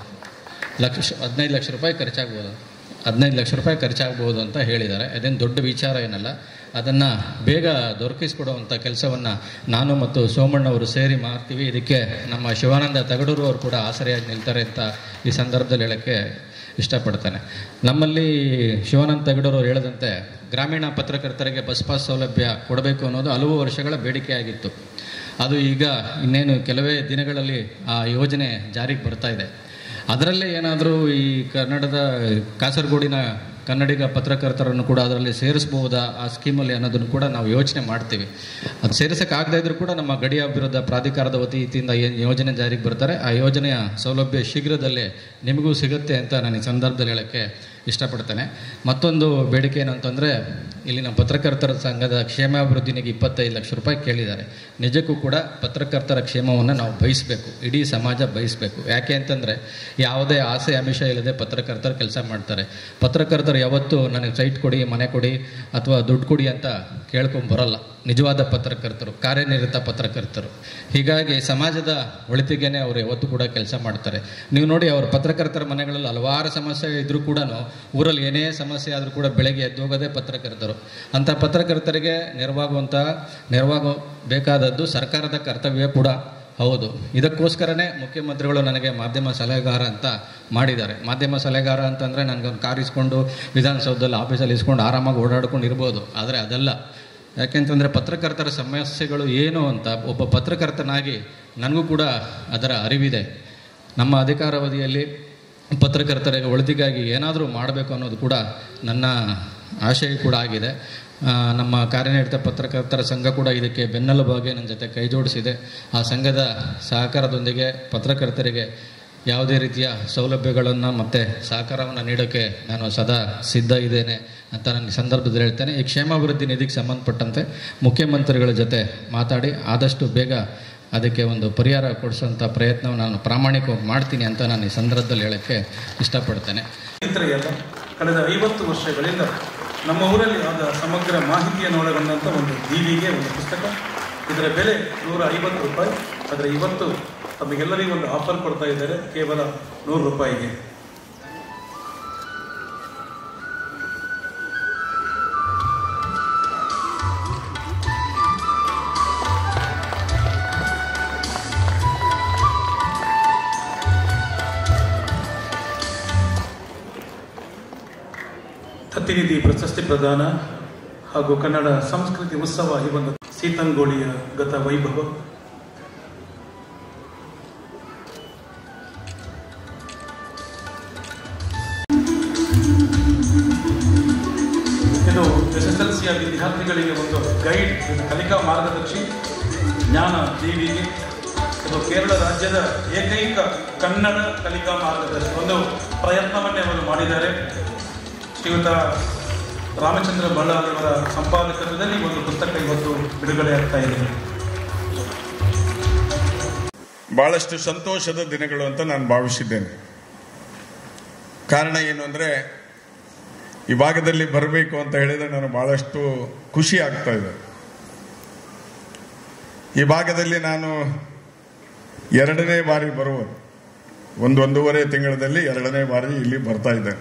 ಲಕ್ಷ ಹದಿನೈದು ಲಕ್ಷ ರೂಪಾಯಿ ಖರ್ಚಾಗ್ಬೋದು ಹದಿನೈದು ಲಕ್ಷ ರೂಪಾಯಿ ಖರ್ಚಾಗ್ಬೋದು ಅಂತ ಹೇಳಿದ್ದಾರೆ ಅದೇನು ದೊಡ್ಡ ವಿಚಾರ ಏನಲ್ಲ ಅದನ್ನು ಬೇಗ ದೊರಕಿಸ್ಕೊಡುವಂಥ ಕೆಲಸವನ್ನು ನಾನು ಮತ್ತು ಸೋಮಣ್ಣ ಅವರು ಸೇರಿ ಮಾಡ್ತೀವಿ ಇದಕ್ಕೆ ನಮ್ಮ ಶಿವಾನಂದ ತಗಡೂರು ಅವರು ಕೂಡ ಆಸರೆಯಾಗಿ ನಿಲ್ತಾರೆ ಅಂತ ಈ ಸಂದರ್ಭದಲ್ಲಿ ಹೇಳೋಕ್ಕೆ ಇಷ್ಟಪಡ್ತಾನೆ ನಮ್ಮಲ್ಲಿ ಶಿವಾನಂದ ತಗಡೂರು ಅವರು ಹೇಳದಂತೆ ಗ್ರಾಮೀಣ ಪತ್ರಕರ್ತರಿಗೆ ಬಸ್ ಪಾಸ್ ಸೌಲಭ್ಯ ಕೊಡಬೇಕು ಅನ್ನೋದು ಹಲವು ವರ್ಷಗಳ ಬೇಡಿಕೆಯಾಗಿತ್ತು ಅದು ಈಗ ಇನ್ನೇನು ಕೆಲವೇ ದಿನಗಳಲ್ಲಿ ಆ ಯೋಜನೆ ಜಾರಿಗೆ ಬರ್ತಾ ಇದೆ ಅದರಲ್ಲೇ ಏನಾದರೂ ಈ ಕನ್ನಡದ ಕಾಸರಗೋಡಿನ ಕನ್ನಡಿಗ ಪತ್ರಕರ್ತರನ್ನು ಕೂಡ ಅದರಲ್ಲಿ ಸೇರಿಸ್ಬಹುದಾ ಆ ಸ್ಕೀಮಲ್ಲಿ ಅನ್ನೋದನ್ನು ಕೂಡ ನಾವು ಯೋಚನೆ ಮಾಡ್ತೀವಿ ಅದು ಸೇರಿಸೋಕ್ಕಾಗದೇ ಇದ್ರೂ ಕೂಡ ನಮ್ಮ ಗಡಿ ಅಭಿವೃದ್ಧಿ ಪ್ರಾಧಿಕಾರದ ವತಿಯಿಂದ ಏನು ಯೋಜನೆ ಜಾರಿಗೆ ಬರ್ತಾರೆ ಆ ಯೋಜನೆಯ ಸೌಲಭ್ಯ ಶೀಘ್ರದಲ್ಲೇ ನಿಮಗೂ ಸಿಗುತ್ತೆ ಅಂತ ನಾನು ಈ ಸಂದರ್ಭದಲ್ಲಿ ಹೇಳೋಕ್ಕೆ ಇಷ್ಟಪಡ್ತೇನೆ ಮತ್ತೊಂದು ಬೇಡಿಕೆ ಏನಂತಂದರೆ ಇಲ್ಲಿನ ಪತ್ರಕರ್ತರ ಸಂಘದ ಕ್ಷೇಮಾಭಿವೃದ್ಧಿನಿಗೆ ಇಪ್ಪತ್ತೈದು ಲಕ್ಷ ರೂಪಾಯಿ ಕೇಳಿದ್ದಾರೆ ನಿಜಕ್ಕೂ ಕೂಡ ಪತ್ರಕರ್ತರ ಕ್ಷೇಮವನ್ನು ನಾವು ಬಯಸಬೇಕು ಇಡೀ ಸಮಾಜ ಬಯಸಬೇಕು ಯಾಕೆ ಅಂತಂದರೆ ಯಾವುದೇ ಆಸೆ ಆಮಿಷ ಇಲ್ಲದೆ ಪತ್ರಕರ್ತರು ಕೆಲಸ ಮಾಡ್ತಾರೆ ಪತ್ರಕರ್ತರು ಯಾವತ್ತೂ ನನಗೆ ಸೈಟ್ ಕೊಡಿ ಮನೆ ಕೊಡಿ ಅಥವಾ ದುಡ್ಡು ಕೊಡಿ ಅಂತ ಕೇಳ್ಕೊಂಡು ಬರಲ್ಲ ನಿಜವಾದ ಪತ್ರಕರ್ತರು ಕಾರ್ಯನಿರತ ಪತ್ರಕರ್ತರು ಹೀಗಾಗಿ ಸಮಾಜದ ಒಳಿತಿಗೆನೆ ಅವರು ಯಾವತ್ತೂ ಕೂಡ ಕೆಲಸ ಮಾಡ್ತಾರೆ ನೀವು ನೋಡಿ ಅವ್ರ ಪತ್ರಕರ್ತರ ಮನೆಗಳಲ್ಲಿ ಹಲವಾರು ಸಮಸ್ಯೆ ಇದ್ರೂ ಕೂಡ ಊರಲ್ಲಿ ಏನೇ ಸಮಸ್ಯೆ ಆದರೂ ಕೂಡ ಬೆಳಗ್ಗೆ ಎದ್ದೋಗೋದೇ ಪತ್ರಕರ್ತರು ಅಂಥ ಪತ್ರಕರ್ತರಿಗೆ ನೆರವಾಗುವಂಥ ನೆರವಾಗಬೇಕಾದದ್ದು ಸರ್ಕಾರದ ಕರ್ತವ್ಯ ಕೂಡ ಹೌದು ಇದಕ್ಕೋಸ್ಕರನೇ ಮುಖ್ಯಮಂತ್ರಿಗಳು ನನಗೆ ಮಾಧ್ಯಮ ಸಲಹೆಗಾರ ಅಂತ ಮಾಡಿದ್ದಾರೆ ಮಾಧ್ಯಮ ಸಲಹೆಗಾರ ಅಂತಂದರೆ ನನಗೊಂದು ಕಾರ್ ಇಸ್ಕೊಂಡು ವಿಧಾನಸೌಧದಲ್ಲಿ ಆಫೀಸಲ್ಲಿ ಇಸ್ಕೊಂಡು ಆರಾಮಾಗಿ ಓಡಾಡ್ಕೊಂಡು ಇರ್ಬೋದು ಆದರೆ ಅದಲ್ಲ ಯಾಕೆಂತಂದರೆ ಪತ್ರಕರ್ತರ ಸಮಸ್ಯೆಗಳು ಏನು ಅಂತ ಒಬ್ಬ ಪತ್ರಕರ್ತನಾಗಿ ನನಗೂ ಕೂಡ ಅದರ ಅರಿವಿದೆ ನಮ್ಮ ಅಧಿಕಾರಾವಧಿಯಲ್ಲಿ ಪತ್ರಕರ್ತರಿಗೆ ಒಳಿತಿಗಾಗಿ ಏನಾದರೂ ಮಾಡಬೇಕು ಅನ್ನೋದು ಕೂಡ ನನ್ನ ಆಶಯ ಕೂಡ ಆಗಿದೆ ಆ, ನಮ್ಮ ಕಾರ್ಯನಿರತ ಪತ್ರಕರ್ತರ ಸಂಘ ಕೂಡ ಇದಕ್ಕೆ ಬೆನ್ನೆಲುಬಾಗಿ ನನ್ನ ಜೊತೆ ಕೈ ಜೋಡಿಸಿದೆ ಆ ಸಂಘದ ಸಹಕಾರದೊಂದಿಗೆ ಪತ್ರಕರ್ತರಿಗೆ ಯಾವುದೇ ರೀತಿಯ ಸೌಲಭ್ಯಗಳನ್ನು ಮತ್ತು ಸಹಕಾರವನ್ನು ನೀಡೋಕ್ಕೆ ನಾನು ಸದಾ ಸಿದ್ಧ ಇದ್ದೇನೆ ಅಂತ ನಾನು ಈ ಸಂದರ್ಭದಲ್ಲಿ ಹೇಳ್ತೇನೆ ಈ ಕ್ಷೇಮಾಭಿವೃದ್ಧಿ ನಿಧಿಗೆ ಸಂಬಂಧಪಟ್ಟಂತೆ ಮುಖ್ಯಮಂತ್ರಿಗಳ ಜೊತೆ ಮಾತಾಡಿ ಆದಷ್ಟು ಬೇಗ ಅದಕ್ಕೆ ಒಂದು ಪರಿಹಾರ ಕೊಡಿಸುವಂಥ ಪ್ರಯತ್ನವನ್ನು ನಾನು ಪ್ರಾಮಾಣಿಕವಾಗಿ ಮಾಡ್ತೀನಿ ಅಂತ ನಾನು ಈ ಸಂದರ್ಭದಲ್ಲಿ ಹೇಳೋಕ್ಕೆ ಇಷ್ಟಪಡ್ತೇನೆ ರೈತರಿಗೆಲ್ಲ ಕಳೆದ ಐವತ್ತು ವರ್ಷಗಳಿಂದ ನಮ್ಮ ಊರಲ್ಲಿ ಆದ ಸಮಗ್ರ ಮಾಹಿತಿಯನ್ನು ಒಳಗೊಂಡಂಥ ಒಂದು ದೀವಿಗೆ ಒಂದು ಪುಸ್ತಕ ಇದರ ಬೆಲೆ ನೂರ ಐವತ್ತು ರೂಪಾಯಿ ಆದರೆ ಇವತ್ತು ತಮಗೆಲ್ಲರಿಗೂ ಒಂದು ಆಫರ್ ಕೊಡ್ತಾ ಇದ್ದಾರೆ ಕೇವಲ ನೂರು ರೂಪಾಯಿಗೆ ಪ್ರತಿನಿಧಿ ಪ್ರಶಸ್ತಿ ಪ್ರದಾನ ಹಾಗೂ ಕನ್ನಡ ಸಂಸ್ಕೃತಿ ಉತ್ಸವ ಈ ಒಂದು ಸೀತಂಗೋಳಿಯ ಗತ ವೈಭವ ಇದು ಎಸ್ ಎಸ್ ಎಲ್ ಸಿಯ ವಿದ್ಯಾರ್ಥಿಗಳಿಗೆ ಒಂದು ಗೈಡ್ ಇದು ಕಲಿಕಾ ಮಾರ್ಗದರ್ಶಿ ಜ್ಞಾನ ದೇವಿಗೆ ಇದು ಕೇರಳ ರಾಜ್ಯದ ಏಕೈಕ ಕನ್ನಡ ಕಲಿಕಾ ಮಾರ್ಗದರ್ಶಿ ಒಂದು ಪ್ರಯತ್ನವನ್ನೇ ಅವರು ಮಾಡಿದ್ದಾರೆ ಶ್ರೀಯುತ ರಾಮಚಂದ್ರ ಬಳ್ಳಾರಿ ಅವರ ಸಂಪಾದಕತ್ವದಲ್ಲಿ ಒಂದು ಪುಸ್ತಕ ಇವತ್ತು ಬಿಡುಗಡೆ ಆಗ್ತಾ ಇದೆ ಬಹಳಷ್ಟು ಸಂತೋಷದ ದಿನಗಳು ಅಂತ ನಾನು ಭಾವಿಸಿದ್ದೇನೆ ಕಾರಣ ಏನು ಅಂದರೆ ಈ ಭಾಗದಲ್ಲಿ ಬರಬೇಕು ಅಂತ ಹೇಳಿದರೆ ನಾನು ಬಹಳಷ್ಟು ಖುಷಿ ಆಗ್ತಾ ಇದೆ ಈ ಭಾಗದಲ್ಲಿ ನಾನು ಎರಡನೇ ಬಾರಿ ಬರುವುದು ಒಂದು ಒಂದೂವರೆ ತಿಂಗಳಲ್ಲಿ ಎರಡನೇ ಬಾರಿ ಇಲ್ಲಿ ಬರ್ತಾ ಇದ್ದೇನೆ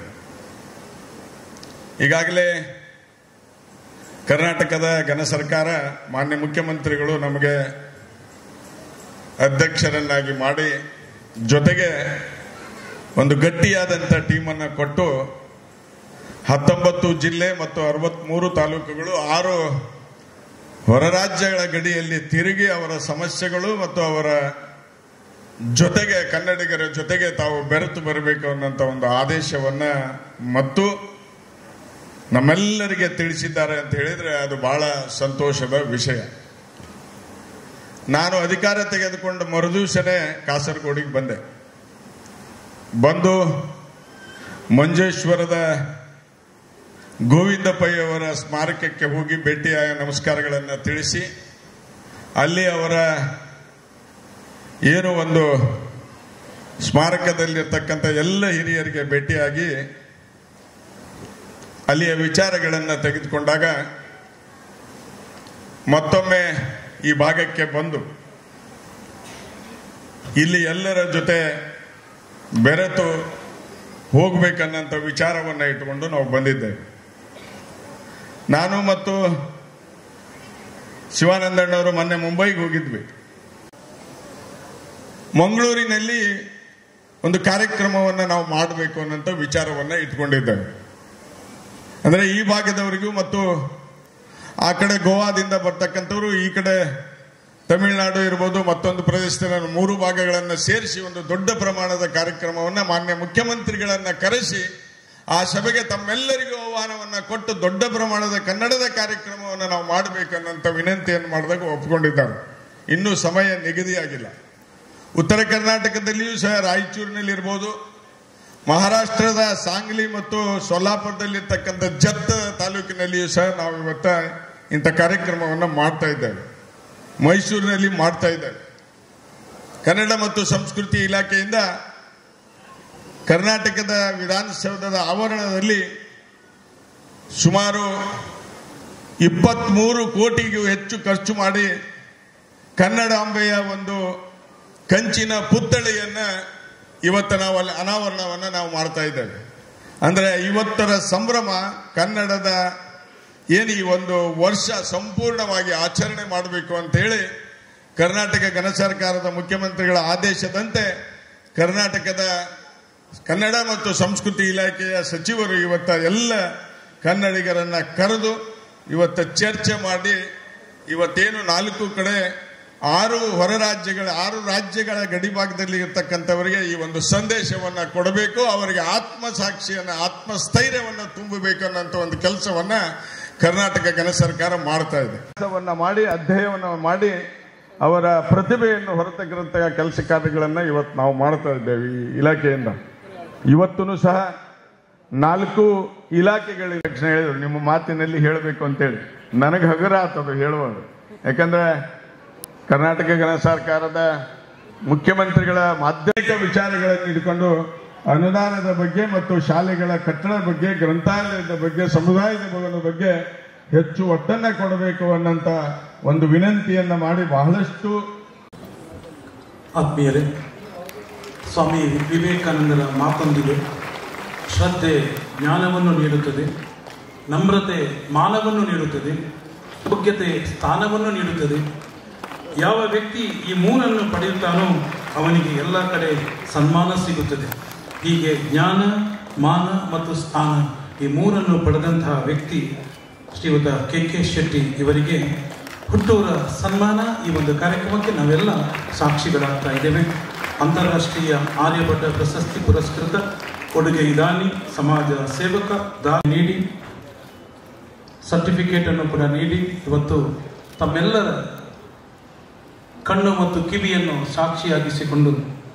ಈಗಾಗಲೇ ಕರ್ನಾಟಕದ ಘನ ಸರ್ಕಾರ ಮಾನ್ಯ ಮುಖ್ಯಮಂತ್ರಿಗಳು ನಮಗೆ ಅಧ್ಯಕ್ಷರನ್ನಾಗಿ ಮಾಡಿ ಜೊತೆಗೆ ಒಂದು ಗಟ್ಟಿಯಾದಂಥ ಟೀಮನ್ನು ಕೊಟ್ಟು ಹತ್ತೊಂಬತ್ತು ಜಿಲ್ಲೆ ಮತ್ತು ಅರವತ್ತ್ಮೂರು ತಾಲೂಕುಗಳು ಆರು ಹೊರ ರಾಜ್ಯಗಳ ಗಡಿಯಲ್ಲಿ ತಿರುಗಿ ಅವರ ಸಮಸ್ಯೆಗಳು ಮತ್ತು ಅವರ ಜೊತೆಗೆ ಕನ್ನಡಿಗರ ಜೊತೆಗೆ ತಾವು ಬೆರೆತು ಬರಬೇಕು ಅನ್ನೋಂಥ ಒಂದು ಆದೇಶವನ್ನ ಮತ್ತು ನಮ್ಮೆಲ್ಲರಿಗೆ ತಿಳಿಸಿದ್ದಾರೆ ಅಂತ ಹೇಳಿದ್ರೆ ಅದು ಬಹಳ ಸಂತೋಷದ ವಿಷಯ ನಾನು ಅಧಿಕಾರ ತೆಗೆದುಕೊಂಡು ಮರುದಿವಸನೇ ಕಾಸರಗೋಡಿಗೆ ಬಂದೆ ಬಂದು ಮಂಜೇಶ್ವರದ ಗೋವಿಂದ ಪೈ ಅವರ ಸ್ಮಾರಕಕ್ಕೆ ಹೋಗಿ ಭೇಟಿಯಾಗಿ ನಮಸ್ಕಾರಗಳನ್ನು ತಿಳಿಸಿ ಅಲ್ಲಿ ಅವರ ಏನು ಒಂದು ಸ್ಮಾರಕದಲ್ಲಿರ್ತಕ್ಕಂಥ ಎಲ್ಲ ಹಿರಿಯರಿಗೆ ಭೇಟಿಯಾಗಿ ಅಲ್ಲಿಯ ವಿಚಾರಗಳನ್ನು ತೆಗೆದುಕೊಂಡಾಗ ಮತ್ತೊಮ್ಮೆ ಈ ಭಾಗಕ್ಕೆ ಬಂದು ಇಲ್ಲಿ ಎಲ್ಲರ ಜೊತೆ ಬೆರೆತು ಹೋಗ್ಬೇಕನ್ನಂತ ವಿಚಾರವನ್ನ ಇಟ್ಟುಕೊಂಡು ನಾವು ಬಂದಿದ್ದೇವೆ ನಾನು ಮತ್ತು ಶಿವಾನಂದಣ್ಣವರು ಮೊನ್ನೆ ಮುಂಬೈಗೆ ಹೋಗಿದ್ವಿ ಮಂಗಳೂರಿನಲ್ಲಿ ಒಂದು ಕಾರ್ಯಕ್ರಮವನ್ನು ನಾವು ಮಾಡಬೇಕು ಅನ್ನೋಂಥ ವಿಚಾರವನ್ನ ಇಟ್ಕೊಂಡಿದ್ದೇವೆ ಅಂದ್ರೆ ಈ ಭಾಗದವರಿಗೂ ಮತ್ತು ಆ ಕಡೆ ಗೋವಾದಿಂದ ಬರ್ತಕ್ಕಂಥವ್ರು ಈ ಕಡೆ ತಮಿಳುನಾಡು ಇರ್ಬೋದು ಮತ್ತೊಂದು ಪ್ರದೇಶದ ಮೂರು ಭಾಗಗಳನ್ನು ಸೇರಿಸಿ ಒಂದು ದೊಡ್ಡ ಪ್ರಮಾಣದ ಕಾರ್ಯಕ್ರಮವನ್ನು ಮಾನ್ಯ ಮುಖ್ಯಮಂತ್ರಿಗಳನ್ನ ಕರೆಸಿ ಆ ಸಭೆಗೆ ತಮ್ಮೆಲ್ಲರಿಗೂ ಆಹ್ವಾನವನ್ನ ಕೊಟ್ಟು ದೊಡ್ಡ ಪ್ರಮಾಣದ ಕನ್ನಡದ ಕಾರ್ಯಕ್ರಮವನ್ನು ನಾವು ಮಾಡಬೇಕನ್ನಂತ ವಿನಂತಿಯನ್ನು ಮಾಡಿದಾಗ ಒಪ್ಪಿಕೊಂಡಿದ್ದಾರೆ ಇನ್ನೂ ಸಮಯ ನಿಗದಿಯಾಗಿಲ್ಲ ಉತ್ತರ ಕರ್ನಾಟಕದಲ್ಲಿಯೂ ಸಹ ರಾಯಚೂರಿನಲ್ಲಿ ಇರ್ಬೋದು ಮಹಾರಾಷ್ಟ್ರದ ಸಾಂಗ್ಲಿ ಮತ್ತು ಸೊಲ್ಲಾಪುರದಲ್ಲಿರ್ತಕ್ಕಂಥ ಜತ್ತ ತಾಲೂಕಿನಲ್ಲಿಯೂ ಸಹ ನಾವು ಇವತ್ತ ಇಂಥ ಕಾರ್ಯಕ್ರಮವನ್ನು ಮಾಡ್ತಾ ಇದ್ದೇವೆ ಮೈಸೂರಿನಲ್ಲಿ ಮಾಡ್ತಾ ಇದ್ದೇವೆ ಕನ್ನಡ ಮತ್ತು ಸಂಸ್ಕೃತಿ ಇಲಾಖೆಯಿಂದ ಕರ್ನಾಟಕದ ವಿಧಾನಸೌಧದ ಆವರಣದಲ್ಲಿ ಸುಮಾರು ಇಪ್ಪತ್ತ್ಮೂರು ಕೋಟಿಗೂ ಹೆಚ್ಚು ಖರ್ಚು ಮಾಡಿ ಕನ್ನಡಾಂಬೆಯ ಒಂದು ಕಂಚಿನ ಪುತ್ಥಳಿಯನ್ನ ಇವತ್ತು ನಾವು ಅಲ್ಲಿ ಅನಾವರಣವನ್ನು ನಾವು ಮಾಡ್ತಾ ಇದ್ದೇವೆ ಅಂದರೆ ಇವತ್ತರ ಸಂಭ್ರಮ ಕನ್ನಡದ ಏನು ಈ ಒಂದು ವರ್ಷ ಸಂಪೂರ್ಣವಾಗಿ ಆಚರಣೆ ಮಾಡಬೇಕು ಅಂತೇಳಿ ಕರ್ನಾಟಕ ಘನ ಸರ್ಕಾರದ ಮುಖ್ಯಮಂತ್ರಿಗಳ ಆದೇಶದಂತೆ ಕರ್ನಾಟಕದ ಕನ್ನಡ ಮತ್ತು ಸಂಸ್ಕೃತಿ ಇಲಾಖೆಯ ಸಚಿವರು ಇವತ್ತ ಎಲ್ಲ ಕನ್ನಡಿಗರನ್ನ ಕರೆದು ಇವತ್ತು ಚರ್ಚೆ ಮಾಡಿ ಇವತ್ತೇನು ನಾಲ್ಕು ಕಡೆ ಆರು ಹೊರ ರಾಜ್ಯಗಳ ಆರು ರಾಜ್ಯಗಳ ಗಡಿಭಾಗದಲ್ಲಿ ಇರ್ತಕ್ಕಂಥವರಿಗೆ ಈ ಒಂದು ಸಂದೇಶವನ್ನ ಕೊಡಬೇಕು ಅವರಿಗೆ ಆತ್ಮಸಾಕ್ಷಿಯನ್ನ ಆತ್ಮಸ್ಥೈರ್ಯವನ್ನ ತುಂಬಬೇಕು ಅನ್ನೋಂಥ ಒಂದು ಕೆಲಸವನ್ನ ಕರ್ನಾಟಕ ಘನ ಸರ್ಕಾರ ಮಾಡ್ತಾ ಇದೆ ಕೆಲಸವನ್ನ ಮಾಡಿ ಅಧ್ಯಯನವನ್ನು ಮಾಡಿ ಅವರ ಪ್ರತಿಭೆಯನ್ನು ಹೊರತಕ್ಕಂಥ ಕೆಲಸ ಕಾರ್ಯಗಳನ್ನ ಇವತ್ತು ನಾವು ಮಾಡ್ತಾ ಇದ್ದೇವೆ ಈ ಇಲಾಖೆಯಿಂದ ಇವತ್ತೂ ಸಹ ನಾಲ್ಕು ಇಲಾಖೆಗಳ ತಕ್ಷಣ ಹೇಳಿದ್ರು ನಿಮ್ಮ ಮಾತಿನಲ್ಲಿ ಹೇಳಬೇಕು ಅಂತೇಳಿ ನನಗೆ ಹಗರ ಆತದು ಹೇಳುವಾಗ ಯಾಕಂದ್ರೆ ಕರ್ನಾಟಕ ಘನ ಸರ್ಕಾರದ ಮುಖ್ಯಮಂತ್ರಿಗಳ ಮಾಧ್ಯಮಿಕ ವಿಚಾರಗಳನ್ನು ಇಟ್ಕೊಂಡು ಅನುದಾನದ ಬಗ್ಗೆ ಮತ್ತು ಶಾಲೆಗಳ ಕಟ್ಟಡದ ಬಗ್ಗೆ ಗ್ರಂಥಾಲಯದ ಬಗ್ಗೆ ಸಮುದಾಯದ ಭವನದ ಬಗ್ಗೆ ಹೆಚ್ಚು ಒತ್ತನ್ನ ಕೊಡಬೇಕು ಅನ್ನಂತ ಒಂದು ವಿನಂತಿಯನ್ನ ಮಾಡಿ ಬಹಳಷ್ಟು ಆತ್ಮೀಯರೇ ಸ್ವಾಮಿ ವಿವೇಕಾನಂದರ ಮಾತೊಂದಿದೆ ಶ್ರದ್ಧೆ ಜ್ಞಾನವನ್ನು ನೀಡುತ್ತದೆ ನಮ್ರತೆ ಮಾನವನ್ನು ನೀಡುತ್ತದೆ ಯೋಗ್ಯತೆ ಸ್ಥಾನವನ್ನು ನೀಡುತ್ತದೆ ಯಾವ ವ್ಯಕ್ತಿ ಈ ಮೂರನ್ನು ಪಡೆಯುತ್ತಾನೋ ಅವನಿಗೆ ಎಲ್ಲ ಕಡೆ ಸನ್ಮಾನ ಸಿಗುತ್ತದೆ ಹೀಗೆ ಜ್ಞಾನ ಮಾನ ಮತ್ತು ಸ್ಥಾನ ಈ ಮೂರನ್ನು ಪಡೆದಂತಹ ವ್ಯಕ್ತಿ ಶ್ರೀಯುತ ಕೆ ಕೆ ಶೆಟ್ಟಿ ಇವರಿಗೆ ಹುಟ್ಟೂರ ಸನ್ಮಾನ ಈ ಒಂದು ಕಾರ್ಯಕ್ರಮಕ್ಕೆ ನಾವೆಲ್ಲ ಸಾಕ್ಷಿಗಳಾಗ್ತಾ ಇದ್ದೇವೆ ಅಂತಾರಾಷ್ಟ್ರೀಯ ಆರ್ಯಭಟ ಪ್ರಶಸ್ತಿ ಪುರಸ್ಕೃತ ಕೊಡುಗೆ ಇದಾನಿ ಸಮಾಜ ಸೇವಕ ದಾ ನೀಡಿ ಸರ್ಟಿಫಿಕೇಟ್ ಅನ್ನು ಕೂಡ ನೀಡಿ ಇವತ್ತು ತಮ್ಮೆಲ್ಲರ ಕಣ್ಣು ಮತ್ತು ಕಿವಿಯನ್ನು ಸಾಕ್ಷಿಯಾಗಿಸಿಕೊಂಡು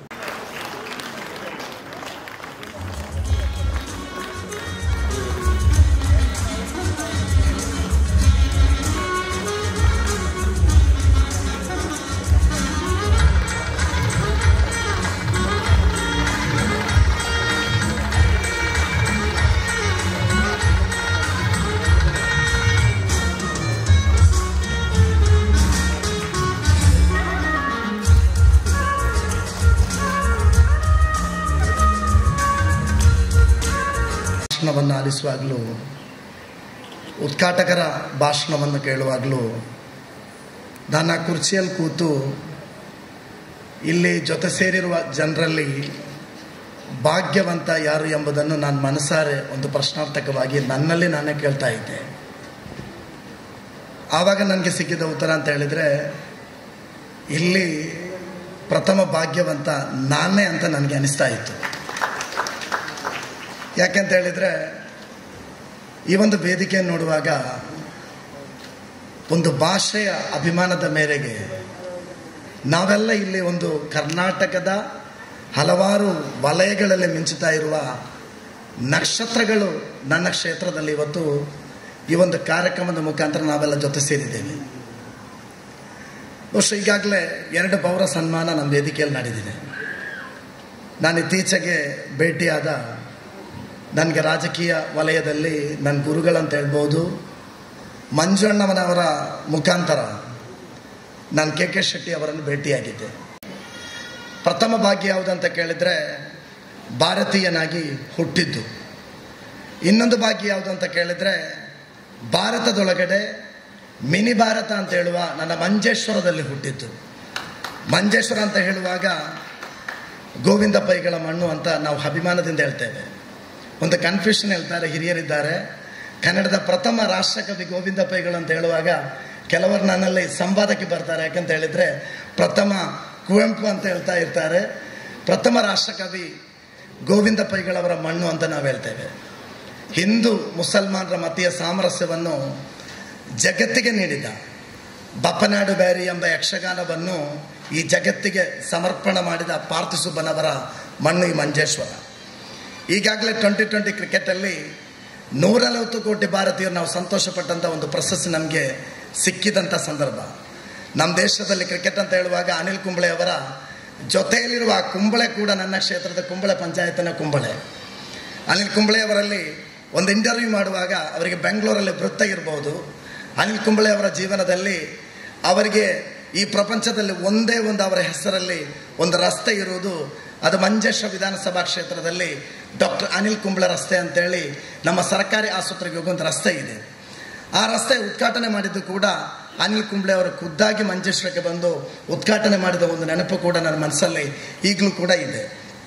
ಭಾಷಣವನ್ನು ಆಲಿಸುವಾಗಲೂ ಉದ್ಘಾಟಕರ ಭಾಷಣವನ್ನು ಕೇಳುವಾಗಲೂ ನಾನು ಆ ಕುರ್ಚಿಯಲ್ಲಿ ಕೂತು ಇಲ್ಲಿ ಜೊತೆ ಸೇರಿರುವ ಜನರಲ್ಲಿ ಭಾಗ್ಯವಂತ ಯಾರು ಎಂಬುದನ್ನು ನಾನು ಮನಸಾರೆ ಒಂದು ಪ್ರಶ್ನಾರ್ಥಕವಾಗಿ ನನ್ನಲ್ಲಿ ನಾನೇ ಕೇಳ್ತಾ ಇದ್ದೆ ಆವಾಗ ನನಗೆ ಸಿಕ್ಕಿದ ಉತ್ತರ ಅಂತ ಹೇಳಿದರೆ ಇಲ್ಲಿ ಪ್ರಥಮ ಭಾಗ್ಯವಂತ ನಾನೇ ಅಂತ ನನಗೆ ಅನಿಸ್ತಾ ಇತ್ತು ಯಾಕೆಂತ ಹೇಳಿದರೆ ಈ ಒಂದು ವೇದಿಕೆಯನ್ನು ನೋಡುವಾಗ ಒಂದು ಭಾಷೆಯ ಅಭಿಮಾನದ ಮೇರೆಗೆ ನಾವೆಲ್ಲ ಇಲ್ಲಿ ಒಂದು ಕರ್ನಾಟಕದ ಹಲವಾರು ವಲಯಗಳಲ್ಲಿ ಮಿಂಚುತ್ತಾ ಇರುವ ನಕ್ಷತ್ರಗಳು ನನ್ನ ಕ್ಷೇತ್ರದಲ್ಲಿ ಇವತ್ತು ಈ ಒಂದು ಕಾರ್ಯಕ್ರಮದ ಮುಖಾಂತರ ನಾವೆಲ್ಲ ಜೊತೆ ಸೇರಿದ್ದೇವೆ ಬಹುಶಃ ಈಗಾಗಲೇ ಎರಡು ಪೌರ ಸನ್ಮಾನ ನಮ್ಮ ವೇದಿಕೆಯಲ್ಲಿ ನಡೆದಿದೆ ನಾನು ಇತ್ತೀಚೆಗೆ ಭೇಟಿಯಾದ ನನಗೆ ರಾಜಕೀಯ ವಲಯದಲ್ಲಿ ನನ್ನ ಗುರುಗಳಂತ ಹೇಳ್ಬೋದು ಮಂಜಣ್ಣವನವರ ಮುಖಾಂತರ ನಾನು ಕೆ ಕೆ ಶೆಟ್ಟಿ ಅವರನ್ನು ಭೇಟಿಯಾಗಿದ್ದೆ ಪ್ರಥಮ ಭಾಗ್ಯ ಯಾವುದಂತ ಕೇಳಿದರೆ ಭಾರತೀಯನಾಗಿ ಹುಟ್ಟಿದ್ದು ಇನ್ನೊಂದು ಭಾಗ್ಯ ಯಾವುದು ಅಂತ ಕೇಳಿದರೆ ಭಾರತದೊಳಗಡೆ ಮಿನಿ ಭಾರತ ಅಂತ ಹೇಳುವ ನನ್ನ ಮಂಜೇಶ್ವರದಲ್ಲಿ ಹುಟ್ಟಿದ್ದು ಮಂಜೇಶ್ವರ ಅಂತ ಹೇಳುವಾಗ ಗೋವಿಂದ ಪೈಗಳ ಮಣ್ಣು ಅಂತ ನಾವು ಅಭಿಮಾನದಿಂದ ಹೇಳ್ತೇವೆ ಒಂದು ಕನ್ಫ್ಯೂಷನ್ ಹೇಳ್ತಾರೆ ಹಿರಿಯರಿದ್ದಾರೆ ಕನ್ನಡದ ಪ್ರಥಮ ರಾಷ್ಟ್ರಕವಿ ಗೋವಿಂದ ಪೈಗಳು ಅಂತ ಹೇಳುವಾಗ ಕೆಲವರು ನನ್ನಲ್ಲಿ ಸಂವಾದಕ್ಕೆ ಬರ್ತಾರೆ ಯಾಕಂತ ಹೇಳಿದರೆ ಪ್ರಥಮ ಕುವೆಂಪು ಅಂತ ಹೇಳ್ತಾ ಇರ್ತಾರೆ ಪ್ರಥಮ ರಾಷ್ಟ್ರಕವಿ ಗೋವಿಂದ ಪೈಗಳವರ ಮಣ್ಣು ಅಂತ ನಾವು ಹೇಳ್ತೇವೆ ಹಿಂದೂ ಮುಸಲ್ಮಾನರ ಮತೀಯ ಸಾಮರಸ್ಯವನ್ನು ಜಗತ್ತಿಗೆ ನೀಡಿದ ಬಪ್ಪನಾಡು ಬ್ಯಾರಿ ಎಂಬ ಯಕ್ಷಗಾನವನ್ನು ಈ ಜಗತ್ತಿಗೆ ಸಮರ್ಪಣೆ ಮಾಡಿದ ಪಾರ್ಥಿಸುಬ್ಬನವರ ಮಣ್ಣು ಈ ಮಂಜೇಶ್ವರ ಈಗಾಗಲೇ ಟ್ವೆಂಟಿ ಟ್ವೆಂಟಿ ಕ್ರಿಕೆಟಲ್ಲಿ ನೂರ ನಲವತ್ತು ಕೋಟಿ ಭಾರತೀಯರು ನಾವು ಸಂತೋಷಪಟ್ಟಂಥ ಒಂದು ಪ್ರಶಸ್ತಿ ನಮಗೆ ಸಿಕ್ಕಿದಂಥ ಸಂದರ್ಭ ನಮ್ಮ ದೇಶದಲ್ಲಿ ಕ್ರಿಕೆಟ್ ಅಂತ ಹೇಳುವಾಗ ಅನಿಲ್ ಕುಂಬಳೆ ಅವರ ಜೊತೆಯಲ್ಲಿರುವ ಆ ಕುಂಬಳೆ ಕೂಡ ನನ್ನ ಕ್ಷೇತ್ರದ ಕುಂಬಳೆ ಪಂಚಾಯತಿನ ಕುಂಬಳೆ ಅನಿಲ್ ಕುಂಬಳೆ ಅವರಲ್ಲಿ ಒಂದು ಇಂಟರ್ವ್ಯೂ ಮಾಡುವಾಗ ಅವರಿಗೆ ಬೆಂಗಳೂರಲ್ಲಿ ವೃತ್ತ ಇರ್ಬೋದು ಅನಿಲ್ ಕುಂಬಳೆ ಅವರ ಜೀವನದಲ್ಲಿ ಅವರಿಗೆ ಈ ಪ್ರಪಂಚದಲ್ಲಿ ಒಂದೇ ಒಂದು ಅವರ ಹೆಸರಲ್ಲಿ ಒಂದು ರಸ್ತೆ ಇರುವುದು ಅದು ಮಂಜೇಶ್ವರ ವಿಧಾನಸಭಾ ಕ್ಷೇತ್ರದಲ್ಲಿ ಡಾಕ್ಟರ್ ಅನಿಲ್ ಕುಂಬಳೆ ರಸ್ತೆ ಅಂತೇಳಿ ನಮ್ಮ ಸರ್ಕಾರಿ ಆಸ್ಪತ್ರೆಗೆ ಹೋಗುವಂಥ ರಸ್ತೆ ಇದೆ ಆ ರಸ್ತೆ ಉದ್ಘಾಟನೆ ಮಾಡಿದ್ದು ಕೂಡ ಅನಿಲ್ ಕುಂಬ್ಳೆ ಅವರು ಖುದ್ದಾಗಿ ಮಂಜೇಶ್ವರಕ್ಕೆ ಬಂದು ಉದ್ಘಾಟನೆ ಮಾಡಿದ ಒಂದು ನೆನಪು ಕೂಡ ನನ್ನ ಮನಸ್ಸಲ್ಲಿ ಈಗಲೂ ಕೂಡ ಇದೆ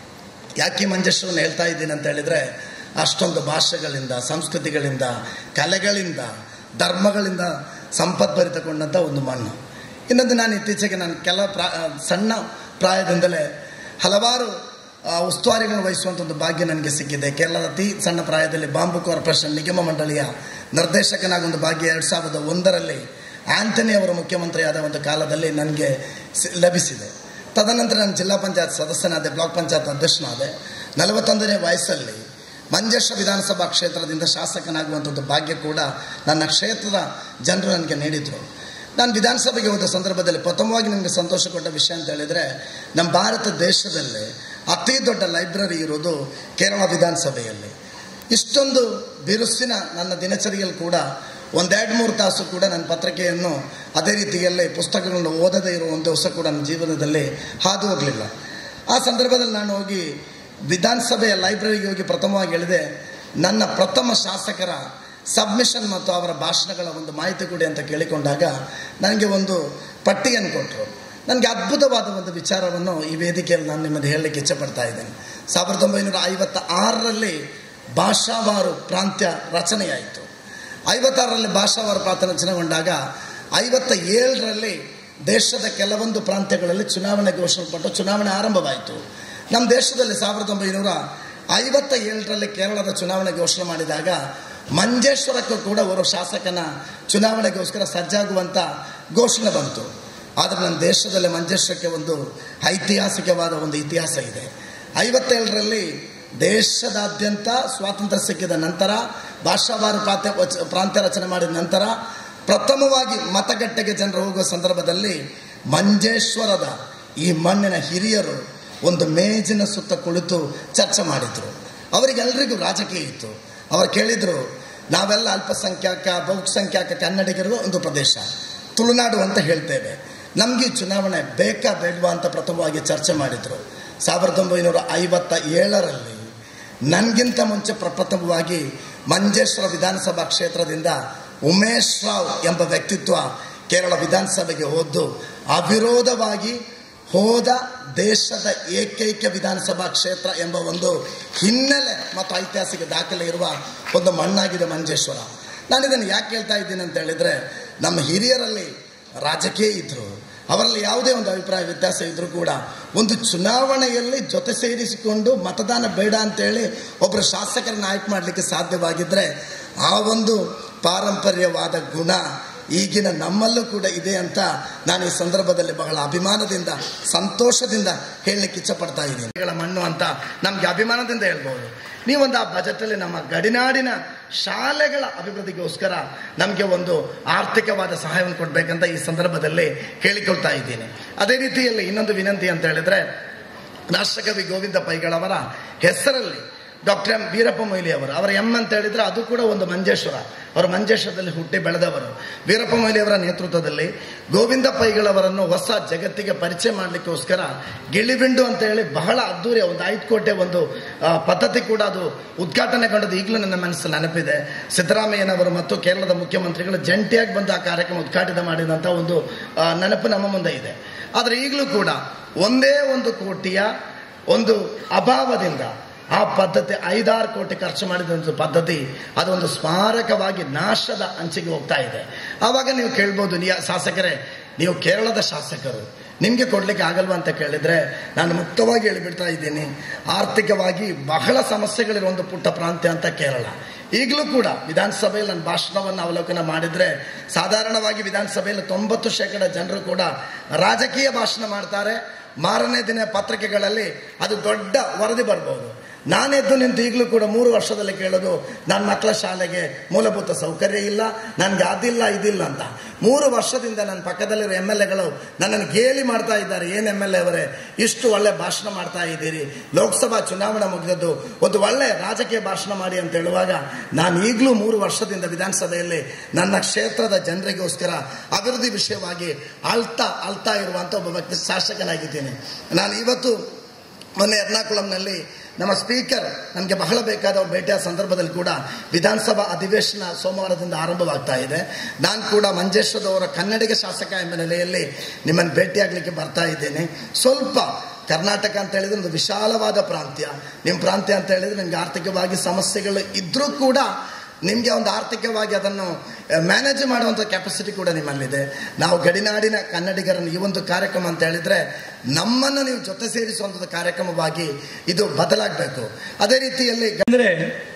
ಯಾಕೆ ಮಂಜೇಶ್ವರನ ಹೇಳ್ತಾ ಇದ್ದೀನಿ ಅಂತ ಹೇಳಿದರೆ ಅಷ್ಟೊಂದು ಭಾಷೆಗಳಿಂದ ಸಂಸ್ಕೃತಿಗಳಿಂದ ಕಲೆಗಳಿಂದ ಧರ್ಮಗಳಿಂದ ಸಂಪದ್ಭರಿತಗೊಂಡಂಥ ಒಂದು ಮಣ್ಣು ಇನ್ನೊಂದು ನಾನು ಇತ್ತೀಚೆಗೆ ನಾನು ಕೆಲ ಪ್ರಾ ಸಣ್ಣ ಪ್ರಾಯದಿಂದಲೇ ಹಲವಾರು ಆ, ಉಸ್ತುವಾರಿಗಳನ್ನು ವಹಿಸುವಂಥ ಒಂದು ಭಾಗ್ಯ ನನಗೆ ಸಿಕ್ಕಿದೆ ಕೇರಳದ ಅತಿ ಸಣ್ಣ ಪ್ರಾಯದಲ್ಲಿ ಬಾಂಬು ಕಾರ್ಪೊರೇಷನ್ ನಿಗಮ ಮಂಡಳಿಯ ನಿರ್ದೇಶಕನಾಗಿ ಒಂದು ಭಾಗ್ಯ ಎರಡು ಸಾವಿರದ ಒಂದರಲ್ಲಿ ಆಂಟನಿ ಅವರು ಮುಖ್ಯಮಂತ್ರಿಯಾದ ಒಂದು ಕಾಲದಲ್ಲಿ ನನಗೆ ಸಿ- ಲಭಿಸಿದೆ ತದನಂತರ ನಾನು ಜಿಲ್ಲಾ ಪಂಚಾಯತ್ ಸದಸ್ಯನಾದೆ ಬ್ಲಾಕ್ ಪಂಚಾಯತ್ ಅಧ್ಯಕ್ಷನಾದೆ ನಲವತ್ತೊಂದನೇ ವಯಸ್ಸಲ್ಲಿ ಮಂಜೇಶ್ವರ ವಿಧಾನಸಭಾ ಕ್ಷೇತ್ರದಿಂದ ಶಾಸಕನಾಗುವಂಥದ್ದು ಭಾಗ್ಯ ಕೂಡ ನನ್ನ ಕ್ಷೇತ್ರದ ಜನರು ನನಗೆ ನೀಡಿದರು ನಾನು ವಿಧಾನಸಭೆಗೆ ಹೋದ ಸಂದರ್ಭದಲ್ಲಿ ಪ್ರಥಮವಾಗಿ ನನಗೆ ಸಂತೋಷ ಕೊಟ್ಟ ವಿಷಯ ಅಂತ ಹೇಳಿದರೆ ನಮ್ಮ ಭಾರತ ದೇಶದಲ್ಲೇ ಅತಿ ದೊಡ್ಡ ಲೈಬ್ರರಿ ಇರೋದು ಕೇರಳ ವಿಧಾನಸಭೆಯಲ್ಲಿ ಇಷ್ಟೊಂದು ಬಿರುಸಿನ ನನ್ನ ದಿನಚರಿಯಲ್ಲಿ ಕೂಡ ಒಂದೆರಡು ಮೂರು ತಾಸು ಕೂಡ ನನ್ನ ಪತ್ರಿಕೆಯನ್ನು ಅದೇ ರೀತಿಯಲ್ಲೇ ಪುಸ್ತಕಗಳನ್ನು ಓದದೇ ಇರುವ ಒಂದು ದಿವಸ ಕೂಡ ನನ್ನ ಜೀವನದಲ್ಲಿ ಹಾದು ಹೋಗಲಿಲ್ಲ ಆ ಸಂದರ್ಭದಲ್ಲಿ ನಾನು ಹೋಗಿ ವಿಧಾನಸಭೆಯ ಲೈಬ್ರರಿಗೆ ಹೋಗಿ ಪ್ರಥಮವಾಗಿ ಹೇಳಿದೆ ನನ್ನ ಪ್ರಥಮ ಶಾಸಕರ ಸಬ್ಮಿಷನ್ ಮತ್ತು ಅವರ ಭಾಷಣಗಳ ಒಂದು ಮಾಹಿತಿ ಕೊಡಿ ಅಂತ ಕೇಳಿಕೊಂಡಾಗ ನನಗೆ ಒಂದು ಪಟ್ಟಿಯನ್ನು ಕೊಟ್ಟರು ನನಗೆ ಅದ್ಭುತವಾದ ಒಂದು ವಿಚಾರವನ್ನು ಈ ವೇದಿಕೆಯಲ್ಲಿ ನಾನು ನಿಮ್ಮದು ಹೇಳಲಿಕ್ಕೆ ಇಚ್ಛಪಡ್ತಾ ಇದ್ದೇನೆ ಸಾವಿರದ ಒಂಬೈನೂರ ಐವತ್ತ ಆರರಲ್ಲಿ ಭಾಷಾವಾರು ಪ್ರಾಂತ್ಯ ರಚನೆಯಾಯಿತು ಐವತ್ತಾರರಲ್ಲಿ ಭಾಷಾವಾರು ಪ್ರಾಂತ್ಯ ರಚನೆಗೊಂಡಾಗ ಐವತ್ತ ಏಳರಲ್ಲಿ ದೇಶದ ಕೆಲವೊಂದು ಪ್ರಾಂತ್ಯಗಳಲ್ಲಿ ಚುನಾವಣೆ ಘೋಷಣೆಪಟ್ಟು ಚುನಾವಣೆ ಆರಂಭವಾಯಿತು ನಮ್ಮ ದೇಶದಲ್ಲಿ ಸಾವಿರದ ಒಂಬೈನೂರ ಐವತ್ತ ಏಳರಲ್ಲಿ ಕೇರಳದ ಚುನಾವಣೆ ಘೋಷಣೆ ಮಾಡಿದಾಗ ಮಂಜೇಶ್ವರಕ್ಕೂ ಕೂಡ ಅವರು ಶಾಸಕನ ಚುನಾವಣೆಗೋಸ್ಕರ ಸಜ್ಜಾಗುವಂಥ ಘೋಷಣೆ ಬಂತು ಆದರೆ ನಮ್ಮ ದೇಶದಲ್ಲಿ ಮಂಜೇಶ್ವರಕ್ಕೆ ಒಂದು ಐತಿಹಾಸಿಕವಾದ ಒಂದು ಇತಿಹಾಸ ಇದೆ ಐವತ್ತೇಳರಲ್ಲಿ ದೇಶದಾದ್ಯಂತ ಸ್ವಾತಂತ್ರ್ಯ ಸಿಕ್ಕಿದ ನಂತರ ಭಾಷಾವಾರು ಪ್ರಾಂತ್ಯ ವಚ- ಪ್ರಾಂತ್ಯ ರಚನೆ ಮಾಡಿದ ನಂತರ ಪ್ರಥಮವಾಗಿ ಮತಗಟ್ಟೆಗೆ ಜನರು ಹೋಗುವ ಸಂದರ್ಭದಲ್ಲಿ ಮಂಜೇಶ್ವರದ ಈ ಮಣ್ಣಿನ ಹಿರಿಯರು ಒಂದು ಮೇಜಿನ ಸುತ್ತ ಕುಳಿತು ಚರ್ಚೆ ಮಾಡಿದರು ಅವರಿಗೆಲ್ಲರಿಗೂ ರಾಜಕೀಯ ಇತ್ತು ಅವರು ಕೇಳಿದರು ನಾವೆಲ್ಲ ಅಲ್ಪಸಂಖ್ಯಾಕ ಬಹುಸಂಖ್ಯಾಕ ಕನ್ನಡಿಗರಿಗೂ ಒಂದು ಪ್ರದೇಶ ತುಳುನಾಡು ಅಂತ ಹೇಳ್ತೇವೆ ನಮಗೆ ಚುನಾವಣೆ ಬೇಕಾ ಬೇಡವಾ ಅಂತ ಪ್ರಥಮವಾಗಿ ಚರ್ಚೆ ಮಾಡಿದರು ಸಾವಿರದ ಒಂಬೈನೂರ ಐವತ್ತ ಏಳರಲ್ಲಿ ನನಗಿಂತ ಮುಂಚೆ ಪ್ರಪ್ರಥಮವಾಗಿ ಮಂಜೇಶ್ವರ ವಿಧಾನಸಭಾ ಕ್ಷೇತ್ರದಿಂದ ಉಮೇಶ್ ರಾವ್ ಎಂಬ ವ್ಯಕ್ತಿತ್ವ ಕೇರಳ ವಿಧಾನಸಭೆಗೆ ಹೋದ್ದು ಅವಿರೋಧವಾಗಿ ಹೋದ ದೇಶದ ಏಕೈಕ ವಿಧಾನಸಭಾ ಕ್ಷೇತ್ರ ಎಂಬ ಒಂದು ಹಿನ್ನೆಲೆ ಮತ್ತು ಐತಿಹಾಸಿಕ ದಾಖಲೆ ಇರುವ ಒಂದು ಮಣ್ಣಾಗಿದೆ ಮಂಜೇಶ್ವರ ನಾನು ಇದನ್ನು ಯಾಕೆ ಹೇಳ್ತಾ ಇದ್ದೀನಿ ಅಂತ ಹೇಳಿದರೆ ನಮ್ಮ ಹಿರಿಯರಲ್ಲಿ ರಾಜಕೀಯ ಇದ್ದರು ಅವರಲ್ಲಿ ಯಾವುದೇ ಒಂದು ಅಭಿಪ್ರಾಯ ವ್ಯತ್ಯಾಸ ಇದ್ದರೂ ಕೂಡ ಒಂದು ಚುನಾವಣೆಯಲ್ಲಿ ಜೊತೆ ಸೇರಿಸಿಕೊಂಡು ಮತದಾನ ಬೇಡ ಅಂತೇಳಿ ಒಬ್ಬರು ಶಾಸಕರನ್ನ ಆಯ್ಕೆ ಮಾಡಲಿಕ್ಕೆ ಸಾಧ್ಯವಾಗಿದ್ದರೆ ಆ ಒಂದು ಪಾರಂಪರ್ಯವಾದ ಗುಣ ಈಗಿನ ನಮ್ಮಲ್ಲೂ ಕೂಡ ಇದೆ ಅಂತ ನಾನು ಈ ಸಂದರ್ಭದಲ್ಲಿ ಬಹಳ ಅಭಿಮಾನದಿಂದ ಸಂತೋಷದಿಂದ ಹೇಳಲಿಕ್ಕೆ ಇಚ್ಛಪಡ್ತಾ ಇದ್ದೀನಿ ಗಳ ಮಣ್ಣು ಅಂತ ನಮಗೆ ಅಭಿಮಾನದಿಂದ ಹೇಳ್ಬೋದು ನೀವೊಂದು ಆ ಬಜೆಟಲ್ಲಿ ನಮ್ಮ ಗಡಿನಾಡಿನ ಶಾಲೆಗಳ ಅಭಿವೃದ್ಧಿಗೋಸ್ಕರ ನಮಗೆ ಒಂದು ಆರ್ಥಿಕವಾದ ಸಹಾಯವನ್ನು ಕೊಡಬೇಕಂತ ಈ ಸಂದರ್ಭದಲ್ಲಿ ಕೇಳಿಕೊಳ್ತಾ ಇದ್ದೀನಿ ಅದೇ ರೀತಿಯಲ್ಲಿ ಇನ್ನೊಂದು ವಿನಂತಿ ಅಂತ ಹೇಳಿದ್ರೆ ರಾಷ್ಟ್ರಕವಿ ಗೋವಿಂದ ಪೈಗಳವರ ಹೆಸರಲ್ಲಿ ಡಾಕ್ಟರ್ ಎಂ ವೀರಪ್ಪ ಮೊಯ್ಲಿ ಅವರು ಅವರ ಎಂ ಅಂತ ಹೇಳಿದ್ರೆ ಅದು ಕೂಡ ಒಂದು ಮಂಜೇಶ್ವರ ಅವರು ಮಂಜೇಶ್ವರದಲ್ಲಿ ಹುಟ್ಟಿ ಬೆಳೆದವರು ವೀರಪ್ಪ ಮೊಯ್ಲಿ ಅವರ ನೇತೃತ್ವದಲ್ಲಿ ಗೋವಿಂದ ಪೈಗಳವರನ್ನು ಹೊಸ ಜಗತ್ತಿಗೆ ಪರಿಚಯ ಮಾಡಲಿಕ್ಕೋಸ್ಕರ ಗಿಳಿಬಿಂಡು ಅಂತ ಹೇಳಿ ಬಹಳ ಅದ್ದೂರಿಯ ಒಂದು ಐದು ಕೋಟೆ ಒಂದು ಆ, ಪದ್ಧತಿ ಕೂಡ ಅದು ಉದ್ಘಾಟನೆಗೊಂಡದ್ದು ಈಗಲೂ ನನ್ನ ಮನಸ್ಸಲ್ಲಿ ನೆನಪಿದೆ ಸಿದ್ದರಾಮಯ್ಯನವರು ಮತ್ತು ಕೇರಳದ ಮುಖ್ಯಮಂತ್ರಿಗಳು ಜಂಟಿಯಾಗಿ ಬಂದು ಆ ಕಾರ್ಯಕ್ರಮ ಉದ್ಘಾಟನೆ ಮಾಡಿದಂಥ ಒಂದು ಆ, ನೆನಪು ನಮ್ಮ ಮುಂದೆ ಇದೆ ಆದರೆ ಈಗಲೂ ಕೂಡ ಒಂದೇ ಒಂದು ಕೋಟಿಯ ಒಂದು ಅಭಾವದಿಂದ ಆ ಪದ್ಧತಿ ಐದಾರು ಕೋಟಿ ಖರ್ಚು ಮಾಡಿದಂಥ ಪದ್ಧತಿ ಅದೊಂದು ಸ್ಮಾರಕವಾಗಿ ನಾಶದ ಅಂಚಿಗೆ ಹೋಗ್ತಾ ಇದೆ ಆವಾಗ ನೀವು ಕೇಳ್ಬೋದು ನೀ ಶಾಸಕರೇ ನೀವು ಕೇರಳದ ಶಾಸಕರು ನಿಮಗೆ ಕೊಡ್ಲಿಕ್ಕೆ ಆಗಲ್ವಾ ಅಂತ ಕೇಳಿದ್ರೆ ನಾನು ಮುಕ್ತವಾಗಿ ಹೇಳಿಬಿಡ್ತಾ ಇದ್ದೀನಿ ಆರ್ಥಿಕವಾಗಿ ಬಹಳ ಸಮಸ್ಯೆಗಳಿರುವ ಒಂದು ಪುಟ್ಟ ಪ್ರಾಂತ್ಯ ಅಂತ ಕೇರಳ ಈಗಲೂ ಕೂಡ ವಿಧಾನಸಭೆಯಲ್ಲಿ ನನ್ನ ಭಾಷಣವನ್ನು ಅವಲೋಕನ ಮಾಡಿದರೆ ಸಾಧಾರಣವಾಗಿ ವಿಧಾನಸಭೆಯಲ್ಲಿ ತೊಂಬತ್ತು ಶೇಕಡ ಜನರು ಕೂಡ ರಾಜಕೀಯ ಭಾಷಣ ಮಾಡ್ತಾರೆ ಮಾರನೇ ದಿನ ಪತ್ರಿಕೆಗಳಲ್ಲಿ ಅದು ದೊಡ್ಡ ವರದಿ ಬರ್ಬೋದು ನಾನೆದ್ದು ನಿಂತು ಈಗಲೂ ಕೂಡ ಮೂರು ವರ್ಷದಲ್ಲಿ ಕೇಳೋದು ನನ್ನ ಮಕ್ಕಳ ಶಾಲೆಗೆ ಮೂಲಭೂತ ಸೌಕರ್ಯ ಇಲ್ಲ ನನಗೆ ಅದಿಲ್ಲ ಇದಿಲ್ಲ ಅಂತ ಮೂರು ವರ್ಷದಿಂದ ನನ್ನ ಪಕ್ಕದಲ್ಲಿರೋ ಎಮ್ ಎಲ್ ಎಗಳು ನನ್ನನ್ನು ಗೇಲಿ ಮಾಡ್ತಾ ಇದ್ದಾರೆ ಏನು ಎಮ್ ಎಲ್ ಎ ಅವರೇ ಇಷ್ಟು ಒಳ್ಳೆ ಭಾಷಣ ಮಾಡ್ತಾ ಇದ್ದೀರಿ ಲೋಕಸಭಾ ಚುನಾವಣೆ ಮುಗಿದದ್ದು ಒಂದು ಒಳ್ಳೆ ರಾಜಕೀಯ ಭಾಷಣ ಮಾಡಿ ಅಂತ ಹೇಳುವಾಗ ನಾನು ಈಗಲೂ ಮೂರು ವರ್ಷದಿಂದ ವಿಧಾನಸಭೆಯಲ್ಲಿ ನನ್ನ ಕ್ಷೇತ್ರದ ಜನರಿಗೋಸ್ಕರ ಅಭಿವೃದ್ಧಿ ವಿಷಯವಾಗಿ ಅಳ್ತಾ ಅಳ್ತಾ ಇರುವಂಥ ಒಬ್ಬ ವ್ಯಕ್ತಿ ಶಾಸಕನಾಗಿದ್ದೀನಿ ನಾನು ಇವತ್ತು ಮೊನ್ನೆ ಎರ್ನಾಕುಳಂನಲ್ಲಿ ನಮ್ಮ ಸ್ಪೀಕರ್ ನನಗೆ ಬಹಳ ಬೇಕಾದವ್ರು ಭೇಟಿಯ ಸಂದರ್ಭದಲ್ಲಿ ಕೂಡ ವಿಧಾನಸಭಾ ಅಧಿವೇಶನ ಸೋಮವಾರದಿಂದ ಆರಂಭವಾಗ್ತಾ ಇದೆ ನಾನು ಕೂಡ ಮಂಜೇಶ್ವರದವರ ಕನ್ನಡಿಗ ಶಾಸಕ ಎಂಬ ನೆಲೆಯಲ್ಲಿ ನಿಮ್ಮನ್ನು ಭೇಟಿಯಾಗಲಿಕ್ಕೆ ಬರ್ತಾ ಇದ್ದೇನೆ ಸ್ವಲ್ಪ ಕರ್ನಾಟಕ ಅಂತ ಹೇಳಿದ್ರೆ ಒಂದು ವಿಶಾಲವಾದ ಪ್ರಾಂತ್ಯ ನಿಮ್ಮ ಪ್ರಾಂತ್ಯ ಅಂತ ಹೇಳಿದ್ರೆ ನಿಮ್ಗೆ ಆರ್ಥಿಕವಾಗಿ ಸಮಸ್ಯೆಗಳು ಇದ್ರೂ ಕೂಡ ನಿಮಗೆ ಒಂದು ಆರ್ಥಿಕವಾಗಿ ಅದನ್ನು ಮ್ಯಾನೇಜ್ ಮಾಡುವಂಥ ಕೆಪಾಸಿಟಿ ಕೂಡ ನಿಮ್ಮಲ್ಲಿದೆ ನಾವು ಗಡಿನಾಡಿನ ಕನ್ನಡಿಗರನ್ನು ಈ ಒಂದು ಕಾರ್ಯಕ್ರಮ ಅಂತ ಹೇಳಿದ್ರೆ ನಮ್ಮನ್ನು ನೀವು ಜೊತೆ ಸೇರಿಸುವಂಥದ್ದು ಕಾರ್ಯಕ್ರಮವಾಗಿ ಇದು ಬದಲಾಗಬೇಕು ಅದೇ ರೀತಿಯಲ್ಲಿ ಅಂದರೆ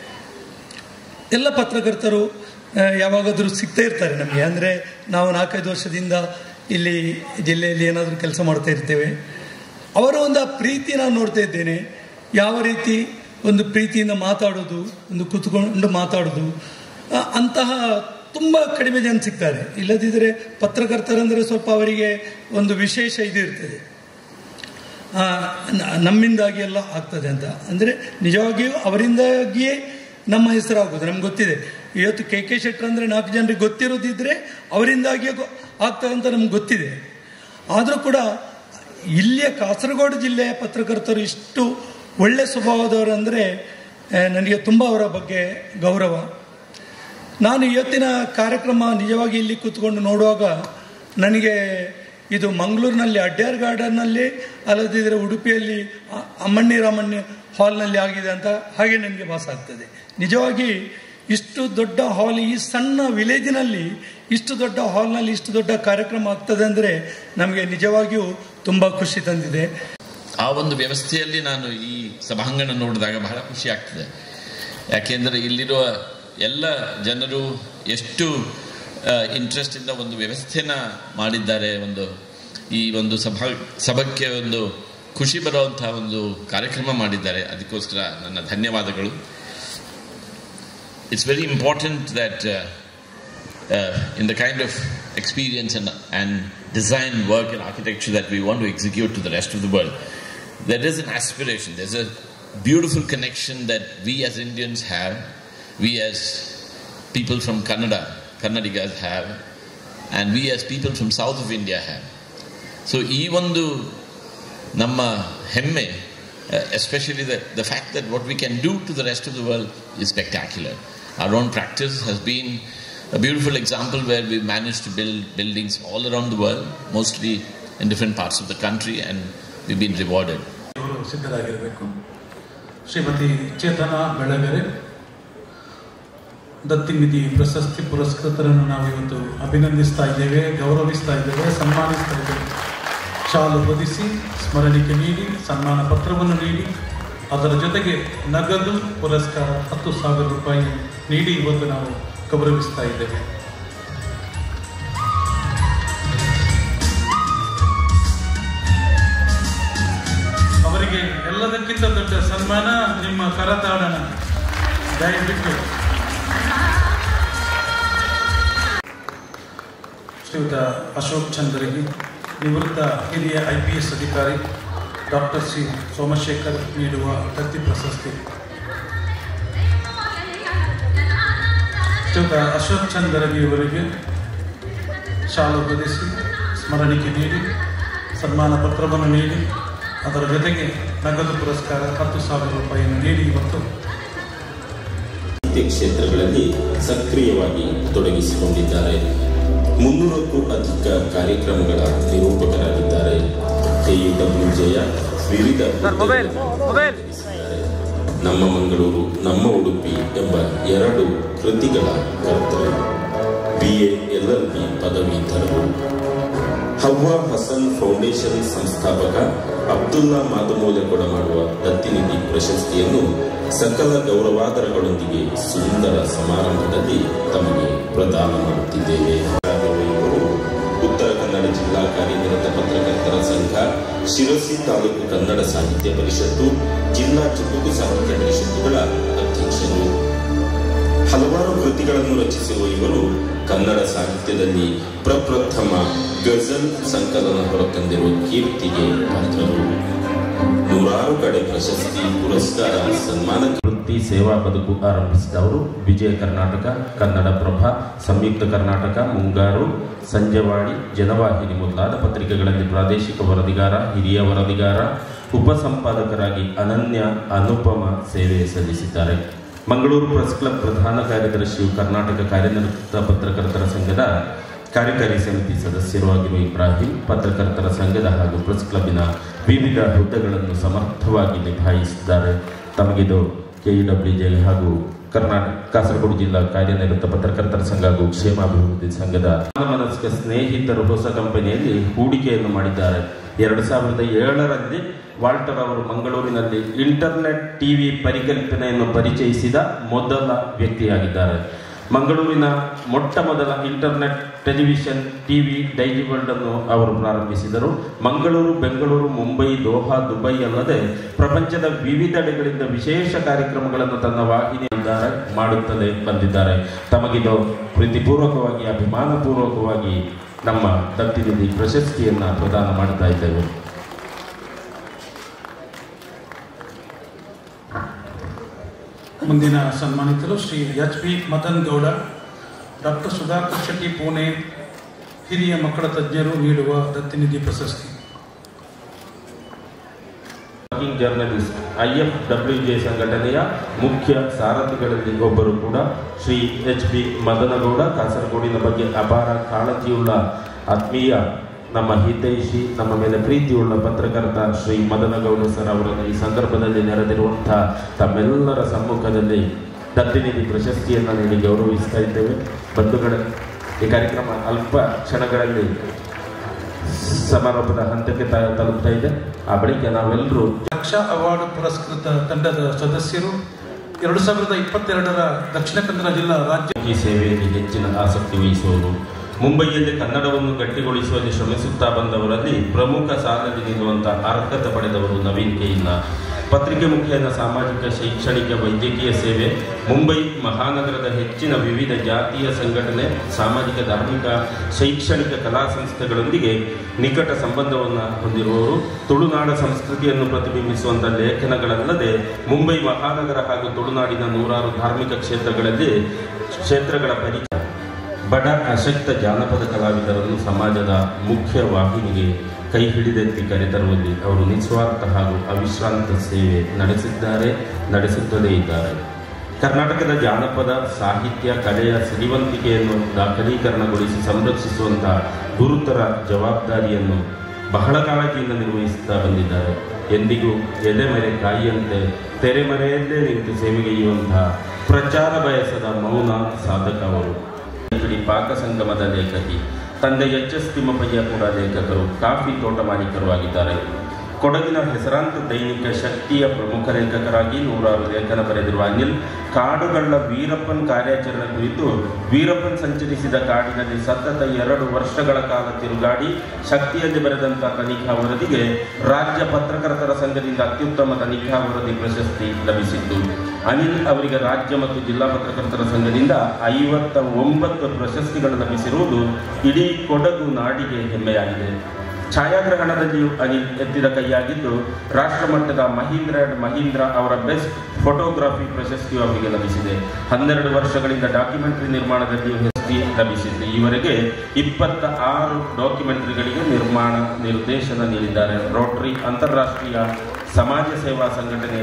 ಎಲ್ಲ ಪತ್ರಕರ್ತರು ಆ, ಯಾವಾಗಾದರೂ ಸಿಗ್ತಾ ಇರ್ತಾರೆ ನಮಗೆ ಅಂದರೆ ನಾವು ನಾಲ್ಕೈದು ವರ್ಷದಿಂದ ಇಲ್ಲಿ ಜಿಲ್ಲೆಯಲ್ಲಿ ಏನಾದರೂ ಕೆಲಸ ಮಾಡ್ತಾ ಇರ್ತೇವೆ ಅವರ ಒಂದು ಆ ಪ್ರೀತಿ ನಾನು ನೋಡ್ತಾ ಇದ್ದೇನೆ ಯಾವ ರೀತಿ ಒಂದು ಪ್ರೀತಿಯಿಂದ ಮಾತಾಡೋದು ಒಂದು ಕೂತ್ಕೊಂಡು ಮಾತಾಡೋದು ಆ, ಅಂತಹ ತುಂಬ ಕಡಿಮೆ ಜನ ಸಿಗ್ತಾರೆ ಇಲ್ಲದಿದ್ದರೆ ಪತ್ರಕರ್ತರಂದರೆ ಸ್ವಲ್ಪ ಅವರಿಗೆ ಒಂದು ವಿಶೇಷ ಇದು ಇರ್ತದೆ ಆ, ನ- ನಮ್ಮಿಂದಾಗಿ ಎಲ್ಲ ಆಗ್ತದೆ ಅಂತ ಅಂದರೆ ನಿಜವಾಗಿಯೂ ಅವರಿಂದಾಗಿಯೇ ನಮ್ಮ ಹೆಸರಾಗೋದು ನಮ್ಗೆ ಗೊತ್ತಿದೆ ಇವತ್ತು ಕೆ ಕೆ ಶೆಟ್ಟರ್ ಅಂದರೆ ನಾಲ್ಕು ಜನರಿಗೆ ಗೊತ್ತಿರೋದಿದ್ರೆ ಅವರಿಂದಾಗಿಯೇ ಗೊ- ಆಗ್ತದೆ ಅಂತ ನಮ್ಗೆ ಗೊತ್ತಿದೆ ಆದರೂ ಕೂಡ ಇಲ್ಲಿಯ ಕಾಸರಗೋಡು ಜಿಲ್ಲೆಯ ಪತ್ರಕರ್ತರು ಇಷ್ಟು ಒಳ್ಳೆ ಸ್ವಭಾವದವರು ಅಂದರೆ ನನಗೆ ತುಂಬ ಅವರ ಬಗ್ಗೆ ಗೌರವ ನಾನು ಇವತ್ತಿನ ಕಾರ್ಯಕ್ರಮ ನಿಜವಾಗಿ ಇಲ್ಲಿ ಕೂತ್ಕೊಂಡು ನೋಡುವಾಗ ನನಗೆ ಇದು ಮಂಗಳೂರಿನಲ್ಲಿ ಅಡ್ಯಾರ್ ಗಾರ್ಡನ್ನಲ್ಲಿ ಅಲ್ಲದಿದ್ದರೆ ಉಡುಪಿಯಲ್ಲಿ ಅ- ಅಮ್ಮಣ್ಣಿ ರಾಮಣ್ಯ ಹಾಲ್ನಲ್ಲಿ ಆಗಿದೆ ಅಂತ ಹಾಗೆ ನನಗೆ ಭಾಸ ಆಗ್ತದೆ ನಿಜವಾಗಿ ಇಷ್ಟು ದೊಡ್ಡ ಹಾಲ್ ಈ ಸಣ್ಣ ವಿಲೇಜಿನಲ್ಲಿ ಇಷ್ಟು ದೊಡ್ಡ ಹಾಲ್ನಲ್ಲಿ ಇಷ್ಟು ದೊಡ್ಡ ಕಾರ್ಯಕ್ರಮ ಆಗ್ತದೆ ಅಂದರೆ ನಮಗೆ ನಿಜವಾಗಿಯೂ ತುಂಬ ಖುಷಿ ತಂದಿದೆ ಆ ಒಂದು ವ್ಯವಸ್ಥೆಯಲ್ಲಿ ನಾನು ಈ ಸಭಾಂಗಣ ನೋಡಿದಾಗ ಬಹಳ ಖುಷಿ ಆಗ್ತದೆ ಯಾಕೆಂದರೆ ಇಲ್ಲಿರುವ ಎಲ್ಲ ಜನರು ಎಷ್ಟು ಇಂಟ್ರೆಸ್ಟಿಂದ ಒಂದು ವ್ಯವಸ್ಥೆನ ಮಾಡಿದ್ದಾರೆ ಒಂದು ಈ ಒಂದು ಸಭಾ ಸಭಕ್ಕೆ ಒಂದು ಖುಷಿ ಬರುವಂಥ ಒಂದು ಕಾರ್ಯಕ್ರಮ ಮಾಡಿದ್ದಾರೆ ಅದಕ್ಕೋಸ್ಕರ ನನ್ನ ಧನ್ಯವಾದಗಳು it's very important that uh, uh, in the kind of experience and, and design work and architecture that we want to execute to the rest of the world, there is an aspiration, there's a beautiful connection that we as Indians have, we as people from Kannada, Kannadigas have, and we as people from south of India have. So ಈ ಒಂದು ನಮ್ಮ ಹೆಮ್ಮೆ especially the the fact that what we can do to the rest of the world is spectacular our own practice has been a beautiful example where we've managed to build buildings all around the world, mostly in different parts of the country, and we've been rewarded. ಇವರು ಸಿದ್ಧರಾಗಿರಬೇಕು ಶ್ರೀಮತಿ ಚೇತನ ಬೆಳಗೆರೆ ದತ್ತಿನಿಧಿ ಪ್ರಶಸ್ತಿ ಪುರಸ್ಕೃತರನ್ನು ನಾವು ಇವತ್ತು ಅಭಿನಂದಿಸ್ತಾ ಇದ್ದೇವೆ ಗೌರವಿಸ್ತಾ ಇದ್ದೇವೆ ಸನ್ಮಾನಿಸ್ತಾ ಇದ್ದೇವೆ ಶಾಲು ಹೊದಿಸಿ ಸ್ಮರಣಿಕೆ ನೀಡಿ ಸನ್ಮಾನ ಪತ್ರವನ್ನು ನೀಡಿ ಅದರ ಜೊತೆಗೆ ನಗದು ಪುರಸ್ಕಾರ ಹತ್ತು ಸಾವಿರ ರೂಪಾಯಿ ನೀಡಿ ಇವತ್ತು ನಾವು ಗೌರವಿಸ್ತಾ ಇದ್ದೇವೆ ಅವರಿಗೆ ಎಲ್ಲದಕ್ಕಿಂತ ದೊಡ್ಡ ಸನ್ಮಾನ ನಿಮ್ಮ ಕರತಾಡನ ದಯವಿಟ್ಟು ಶ್ರೀಯುತ ಅಶೋಕ್ ಚಂದ್ರಗಿ ನಿವೃತ್ತ ಹಿರಿಯ ಐ ಪಿ ಎಸ್ ಅಧಿಕಾರಿ ಡಾಕ್ಟರ್ ಸಿ ಸೋಮಶೇಖರ್ ನೀಡುವ ದತ್ತಿ ಪ್ರಶಸ್ತಿ ಶ್ರೀಯುತ ಅಶೋಕ್ ಚಂದ್ರಗಿ ಅವರಿಗೆ ಶಾಲು ಹೊದಿಸಿ ಸ್ಮರಣಿಕೆ ನೀಡಿ ಸನ್ಮಾನ ಪತ್ರವನ್ನು ನೀಡಿ ಅದರ ಜೊತೆಗೆ ನಗದು ಪುರಸ್ಕಾರ ಹತ್ತು ಸಾವಿರ ರೂಪಾಯಿಯನ್ನು ನೀಡಿ ಇವತ್ತು ಸಾಹಿತ್ಯ ಕ್ಷೇತ್ರಗಳಲ್ಲಿ ಸಕ್ರಿಯವಾಗಿ ತೊಡಗಿಸಿಕೊಂಡಿದ್ದಾರೆ ಮುನ್ನೂರಕ್ಕೂ ಅಧಿಕ ಕಾರ್ಯಕ್ರಮಗಳ ನಿರೂಪಕರಾಗಿದ್ದಾರೆ ಕೆಯುಡಬ್ಲ್ಯೂ ಜಯ ವಿವಿಧ ಹುದ್ದೆಗಳನ್ನು ನಮ್ಮ ಮಂಗಳೂರು ನಮ್ಮ ಉಡುಪಿ ಎಂಬ ಎರಡು ಕೃತಿಗಳ ಕರ್ತರು B A L L B ಪದವೀಧರರು ಹವ್ವಾ ಹಸನ್ ಫೌಂಡೇಶನ್ ಸಂಸ್ಥಾಪಕ ಅಬ್ದುಲ್ಲಾ ಮಾದಮೂಲೆ ಕೊಡಮಾಡುವ ದತ್ತಿನಿಧಿ ಪ್ರಶಸ್ತಿಯನ್ನು ಸಕಲ ಗೌರವಾದರಗಳೊಂದಿಗೆ ಸುಂದರ ಸಮಾರಂಭದಲ್ಲಿ ತಮಗೆ ಪ್ರದಾನ ಮಾಡುತ್ತಿದ್ದೇವೆ ಇವರು ಉತ್ತರ ಕನ್ನಡ ಜಿಲ್ಲಾ ಕಾರ್ಯನಿರತ ಪತ್ರಕರ್ತರ ಸಂಘ ಶಿರಸಿ ತಾಲೂಕು ಕನ್ನಡ ಸಾಹಿತ್ಯ ಪರಿಷತ್ತು ಜಿಲ್ಲಾ ಚುಟುಕು ಸಾಹಿತ್ಯ ಪರಿಷತ್ತುಗಳ ಅಧ್ಯಕ್ಷರು ಹಲವಾರು ಕೃತಿಗಳನ್ನು ರಚಿಸಿರುವ ಇವರು ಕನ್ನಡ ಸಾಹಿತ್ಯದಲ್ಲಿ ಪ್ರಪ್ರಥಮ ಗಜಲ್ ಸಂಕಲನ ಹೊರತಂದಿರುವ ಕೀರ್ತಿಗೆ ಪಾತ್ರರು ನೂರಾರು ಕಡೆ ಪ್ರಶಸ್ತಿ ಪುರಸ್ಕಾರ ಸನ್ಮಾನ ವೃತ್ತಿ ಸೇವಾ ಬದುಕು ಆರಂಭಿಸಿದವರು ವಿಜಯ ಕರ್ನಾಟಕ ಕನ್ನಡ ಪ್ರಭ ಸಂಯುಕ್ತ ಕರ್ನಾಟಕ ಮುಂಗಾರು ಸಂಜೆವಾಡಿ ಜನವಾಹಿನಿ ಮೊದಲಾದ ಪತ್ರಿಕೆಗಳಲ್ಲಿ ಪ್ರಾದೇಶಿಕ ವರದಿಗಾರ ಹಿರಿಯ ವರದಿಗಾರ ಉಪಸಂಪಾದಕರಾಗಿ ಅನನ್ಯ ಅನುಪಮ ಸೇವೆ ಸಲ್ಲಿಸಿದ್ದಾರೆ ಮಂಗಳೂರು ಪ್ರೆಸ್ ಕ್ಲಬ್ ಪ್ರಧಾನ ಕಾರ್ಯದರ್ಶಿಯು ಕರ್ನಾಟಕ ಕಾರ್ಯನಿರತ ಪತ್ರಕರ್ತರ ಸಂಘದ ಕಾರ್ಯಕಾರಿ ಸಮಿತಿ ಸದಸ್ಯರು ಆಗಿರುವ ಇಬ್ರಾಹಿಂ ಪತ್ರಕರ್ತರ ಸಂಘದ ಹಾಗೂ ಪ್ರೆಸ್ ಕ್ಲಬ್ಬಿನ ವಿವಿಧ ಹುದ್ದೆಗಳನ್ನು ಸಮರ್ಥವಾಗಿ ನಿಭಾಯಿಸಿದ್ದಾರೆ ತಮಗಿದು ಕೆಇಡಬ್ಲ್ಯೂಜೆ ಹಾಗೂ ಕರ್ನಾಟಕ ಕಾಸರಗೋಡು ಜಿಲ್ಲಾ ಕಾರ್ಯನಿರತ ಪತ್ರಕರ್ತರ ಸಂಘ ಹಾಗೂ ಕ್ಷೇಮಾಭಿವೃದ್ಧಿ ಸಂಘದ ಮನಸ್ಕ ಸ್ನೇಹಿತರು ಹೊಸ ಕಂಪನಿಯಲ್ಲಿ ಹೂಡಿಕೆಯನ್ನು ಮಾಡಿದ್ದಾರೆ ಎರಡು ಸಾವಿರದ ಏಳರಲ್ಲಿ ವಾಲ್ಟರ್ ಅವರು ಮಂಗಳೂರಿನಲ್ಲಿ ಇಂಟರ್ನೆಟ್ ಟಿವಿ ಪರಿಕಲ್ಪನೆಯನ್ನು ಪರಿಚಯಿಸಿದ ಮೊದಲ ವ್ಯಕ್ತಿಯಾಗಿದ್ದಾರೆ ಮಂಗಳೂರಿನ ಮೊಟ್ಟ ಮೊದಲ internet television TV daily world ಅನ್ನು ಅವರು ಪ್ರಾರಂಭಿಸಿದರು ಮಂಗಳೂರು ಬೆಂಗಳೂರು ಮುಂಬೈ ದೋಹಾ ದುಬೈ ಅಲ್ಲದೆ ಪ್ರಪಂಚದ ವಿವಿಧೆಡೆಗಳಿಂದ ವಿಶೇಷ ಕಾರ್ಯಕ್ರಮಗಳನ್ನು ತನ್ನ ವಾಹಿನಿಯಿದ್ದಾರೆ ಮಾಡುತ್ತಲೇ ಬಂದಿದ್ದಾರೆ ತಮಗಿದು ಪ್ರೀತಿಪೂರ್ವಕವಾಗಿ ಅಭಿಮಾನಪೂರ್ವಕವಾಗಿ ನಮ್ಮ ದತ್ತಿನಿಧಿ ಪ್ರಶಸ್ತಿಯನ್ನ ಪ್ರದಾನ ಮಾಡ್ತಾ ಇದ್ದೇವೆ ಮುಂದಿನ ಸನ್ಮಾನಿತರು Shri H P Madan Gowda doctor Sudhakar Shetty Pune ಹಿರಿಯ ಮಕ್ಕಳ ತಜ್ಞರು ನೀಡುವ ದತ್ತಿನಿಧಿ ಪ್ರಶಸ್ತಿ ವರ್ಕಿಂಗ್ ಜರ್ನಲಿಸ್ಟ್ ಐಎಫ್ಡಬ್ಲ್ಯೂಜೆ ಸಂಘಟನೆಯ ಮುಖ್ಯ ಸಾರಥಿಗಳಲ್ಲಿ ಒಬ್ಬರು ಕೂಡ ಶ್ರೀ ಎಚ್ ಬಿ ಮದನಗೌಡ ಕಾಸರಗೋಡಿನ ಬಗ್ಗೆ ಅಪಾರ ಕಾಳಜಿಯುಳ್ಳ ಆತ್ಮೀಯ ನಮ್ಮ ಹಿತೈಷಿ ನಮ್ಮ ಮೇಲೆ ಪ್ರೀತಿಯುಳ್ಳ ಪತ್ರಕರ್ತ ಶ್ರೀ ಮದನಗೌಡ ಸರ್ ಅವರನ್ನು ಈ ಸಂದರ್ಭದಲ್ಲಿ ನೆರೆದಿರುವಂತಹ ತಮ್ಮೆಲ್ಲರ ಸಮ್ಮುಖದಲ್ಲಿ ದತ್ತಿನಿಧಿ ಪ್ರಶಸ್ತಿಯನ್ನು ನೀಡಿ ಗೌರವಿಸ್ತಾ ಇದ್ದೇವೆ ಬಂಧುಗಳ ಈ ಕಾರ್ಯಕ್ರಮ ಅಲ್ಪ ಕ್ಷಣಗಳಲ್ಲಿ ಸಮಾರೋಪದ ಹಂತಕ್ಕೆ ತ- ತಲುಪ್ತಾ ಇದೆ ಆ ಬಳಿಕ ನಾವೆಲ್ಲರೂ ರಕ್ಷಾ ಅವಾರ್ಡ್ ಪುರಸ್ಕೃತ ತಂಡದ ಸದಸ್ಯರು ಎರಡು ಸಾವಿರದ ಇಪ್ಪತ್ತೆರಡರ ದಕ್ಷಿಣ ಕನ್ನಡ ಜಿಲ್ಲಾ ರಾಜ್ಯ ಈ ಸೇವೆಯಲ್ಲಿ ಹೆಚ್ಚಿನ ಆಸಕ್ತಿ ವಹಿಸುವವರು ಮುಂಬೈಯಲ್ಲಿ ಕನ್ನಡವನ್ನು ಗಟ್ಟಿಗೊಳಿಸುವಲ್ಲಿ ಶ್ರಮಿಸುತ್ತಾ ಬಂದವರಲ್ಲಿ ಪ್ರಮುಖ ಸಾಲಲ್ಲಿ ನಿಲ್ಲುವಂತಹ ಅರ್ಹತೆ ಪಡೆದವರು ನವೀನ್ ಕೆಯಿನ್ನ ಪತ್ರಿಕೆ ಮುಖೇನ ಸಾಮಾಜಿಕ ಶೈಕ್ಷಣಿಕ ವೈದ್ಯಕೀಯ ಸೇವೆ ಮುಂಬೈ ಮಹಾನಗರದ ಹೆಚ್ಚಿನ ವಿವಿಧ ಜಾತಿಯ ಸಂಘಟನೆ ಸಾಮಾಜಿಕ ಧಾರ್ಮಿಕ ಶೈಕ್ಷಣಿಕ ಕಲಾ ಸಂಸ್ಥೆಗಳೊಂದಿಗೆ ನಿಕಟ ಸಂಬಂಧವನ್ನು ಹೊಂದಿರುವವರು ತುಳುನಾಡ ಸಂಸ್ಕೃತಿಯನ್ನು ಪ್ರತಿಬಿಂಬಿಸುವಂಥ ಲೇಖನಗಳಲ್ಲದೆ ಮುಂಬೈ ಮಹಾನಗರ ಹಾಗೂ ತುಳುನಾಡಿನ ನೂರಾರು ಧಾರ್ಮಿಕ ಕ್ಷೇತ್ರಗಳಲ್ಲಿ ಕ್ಷೇತ್ರಗಳ ಪರಿಚಯ ಬಡ ಅಶಕ್ತ ಜಾನಪದ ಕಲಾವಿದರನ್ನು ಸಮಾಜದ ಮುಖ್ಯ ವಾಹಿನಿಗೆ ಕೈ ಹಿಡಿದೆತ್ತಿ ಕರೆತರುವಲ್ಲಿ ಅವರು ನಿಸ್ವಾರ್ಥ ಹಾಗೂ ಅವಿಶ್ರಾಂತ ಸೇವೆ ನಡೆಸಿದ್ದಾರೆ ನಡೆಸುತ್ತಲೇ ಇದ್ದಾರೆ ಕರ್ನಾಟಕದ ಜಾನಪದ ಸಾಹಿತ್ಯ ಕಲೆಯ ಸಿರಿವಂತಿಕೆಯನ್ನು ದಾಖಲೀಕರಣಗೊಳಿಸಿ ಸಂರಕ್ಷಿಸುವಂತಹ ಗುರುತರ ಜವಾಬ್ದಾರಿಯನ್ನು ಬಹಳ ಕಾಳಜಿಯಿಂದ ನಿರ್ವಹಿಸುತ್ತಾ ಬಂದಿದ್ದಾರೆ ಎಂದಿಗೂ ಎದೆಮರೆ ಕಾಯಿಯಂತೆ ತೆರೆಮರೆಯಲ್ಲೇ ನಿಂತು ಸೇವೆಗೈಯುವಂತಹ ಪ್ರಚಾರ ಬಯಸದ ಮೌನ ಸಾಧಕ ಅವರು ಇಡೀ ಪಾಕ ಸಂಗಮದ ಲೇಖಕಿ ತಂದೆ ಎಚ್ ಎಸ್ ತಿಮ್ಮಪ್ಪಯ್ಯ ಕೂಡ ಲೇಖಕರು ಕಾಫಿ ತೋಟ ಮಾಲೀಕರು ಆಗಿದ್ದಾರೆ ಕೊಡಗಿನ ಹೆಸರಾಂತ ದೈನಿಕ ಶಕ್ತಿಯ ಪ್ರಮುಖ ಲೇಖಕರಾಗಿ ನೂರಾರು ಲೇಖನ ಬರೆದಿರುವ ಅನಿಲ್ ಕಾಡುಗಳ ವೀರಪ್ಪನ್ ಕಾರ್ಯಾಚರಣೆ ಕುರಿತು ವೀರಪ್ಪನ್ ಸಂಚರಿಸಿದ ಕಾಡಿನಲ್ಲಿ ಸತತ ಎರಡು ವರ್ಷಗಳ ಕಾಲ ತಿರುಗಾಡಿ ಶಕ್ತಿಯಲ್ಲಿ ಬರೆದಂಥ ತನಿಖಾ ವರದಿಗೆ ರಾಜ್ಯ ಪತ್ರಕರ್ತರ ಸಂಘದಿಂದ ಅತ್ಯುತ್ತಮ ತನಿಖಾ ವರದಿ ಪ್ರಶಸ್ತಿ ಲಭಿಸಿತ್ತು ಅನಿಲ್ ಅವರಿಗೆ ರಾಜ್ಯ ಮತ್ತು ಜಿಲ್ಲಾ ಪತ್ರಕರ್ತರ ಸಂಘದಿಂದ ಐವತ್ತ ಒಂಬತ್ತು ಪ್ರಶಸ್ತಿಗಳು ಲಭಿಸಿರುವುದು ಇಡೀ ಕೊಡಗು ನಾಡಿಗೆ ಹೆಮ್ಮೆಯಾಗಿದೆ ಛಾಯಾಗ್ರಹಣದಲ್ಲಿಯೂ ಅನಿಲ್ ಎತ್ತಿದ ಕೈಯಾಗಿದ್ದು ರಾಷ್ಟ್ರಮಟ್ಟದ ಮಹೀಂದ್ರ ಅಂಡ್ ಮಹೀಂದ್ರ ಅವರ ಬೆಸ್ಟ್ ಫೋಟೋಗ್ರಫಿ ಪ್ರಶಸ್ತಿಯು ಅವರಿಗೆ ಲಭಿಸಿದೆ ಹನ್ನೆರಡು ವರ್ಷಗಳಿಂದ ಡಾಕ್ಯುಮೆಂಟರಿ ನಿರ್ಮಾಣದಲ್ಲಿಯೂ ಪ್ರಶಸ್ತಿ ಲಭಿಸಿದೆ ಈವರೆಗೆ ಇಪ್ಪತ್ತ ಆರು ಡಾಕ್ಯುಮೆಂಟರಿಗಳಿಗೆ ನಿರ್ಮಾಣ ನಿರ್ದೇಶನ ನೀಡಿದ್ದಾರೆ ರೋಟರಿ ಅಂತಾರಾಷ್ಟ್ರೀಯ ಸಮಾಜ ಸೇವಾ ಸಂಘಟನೆ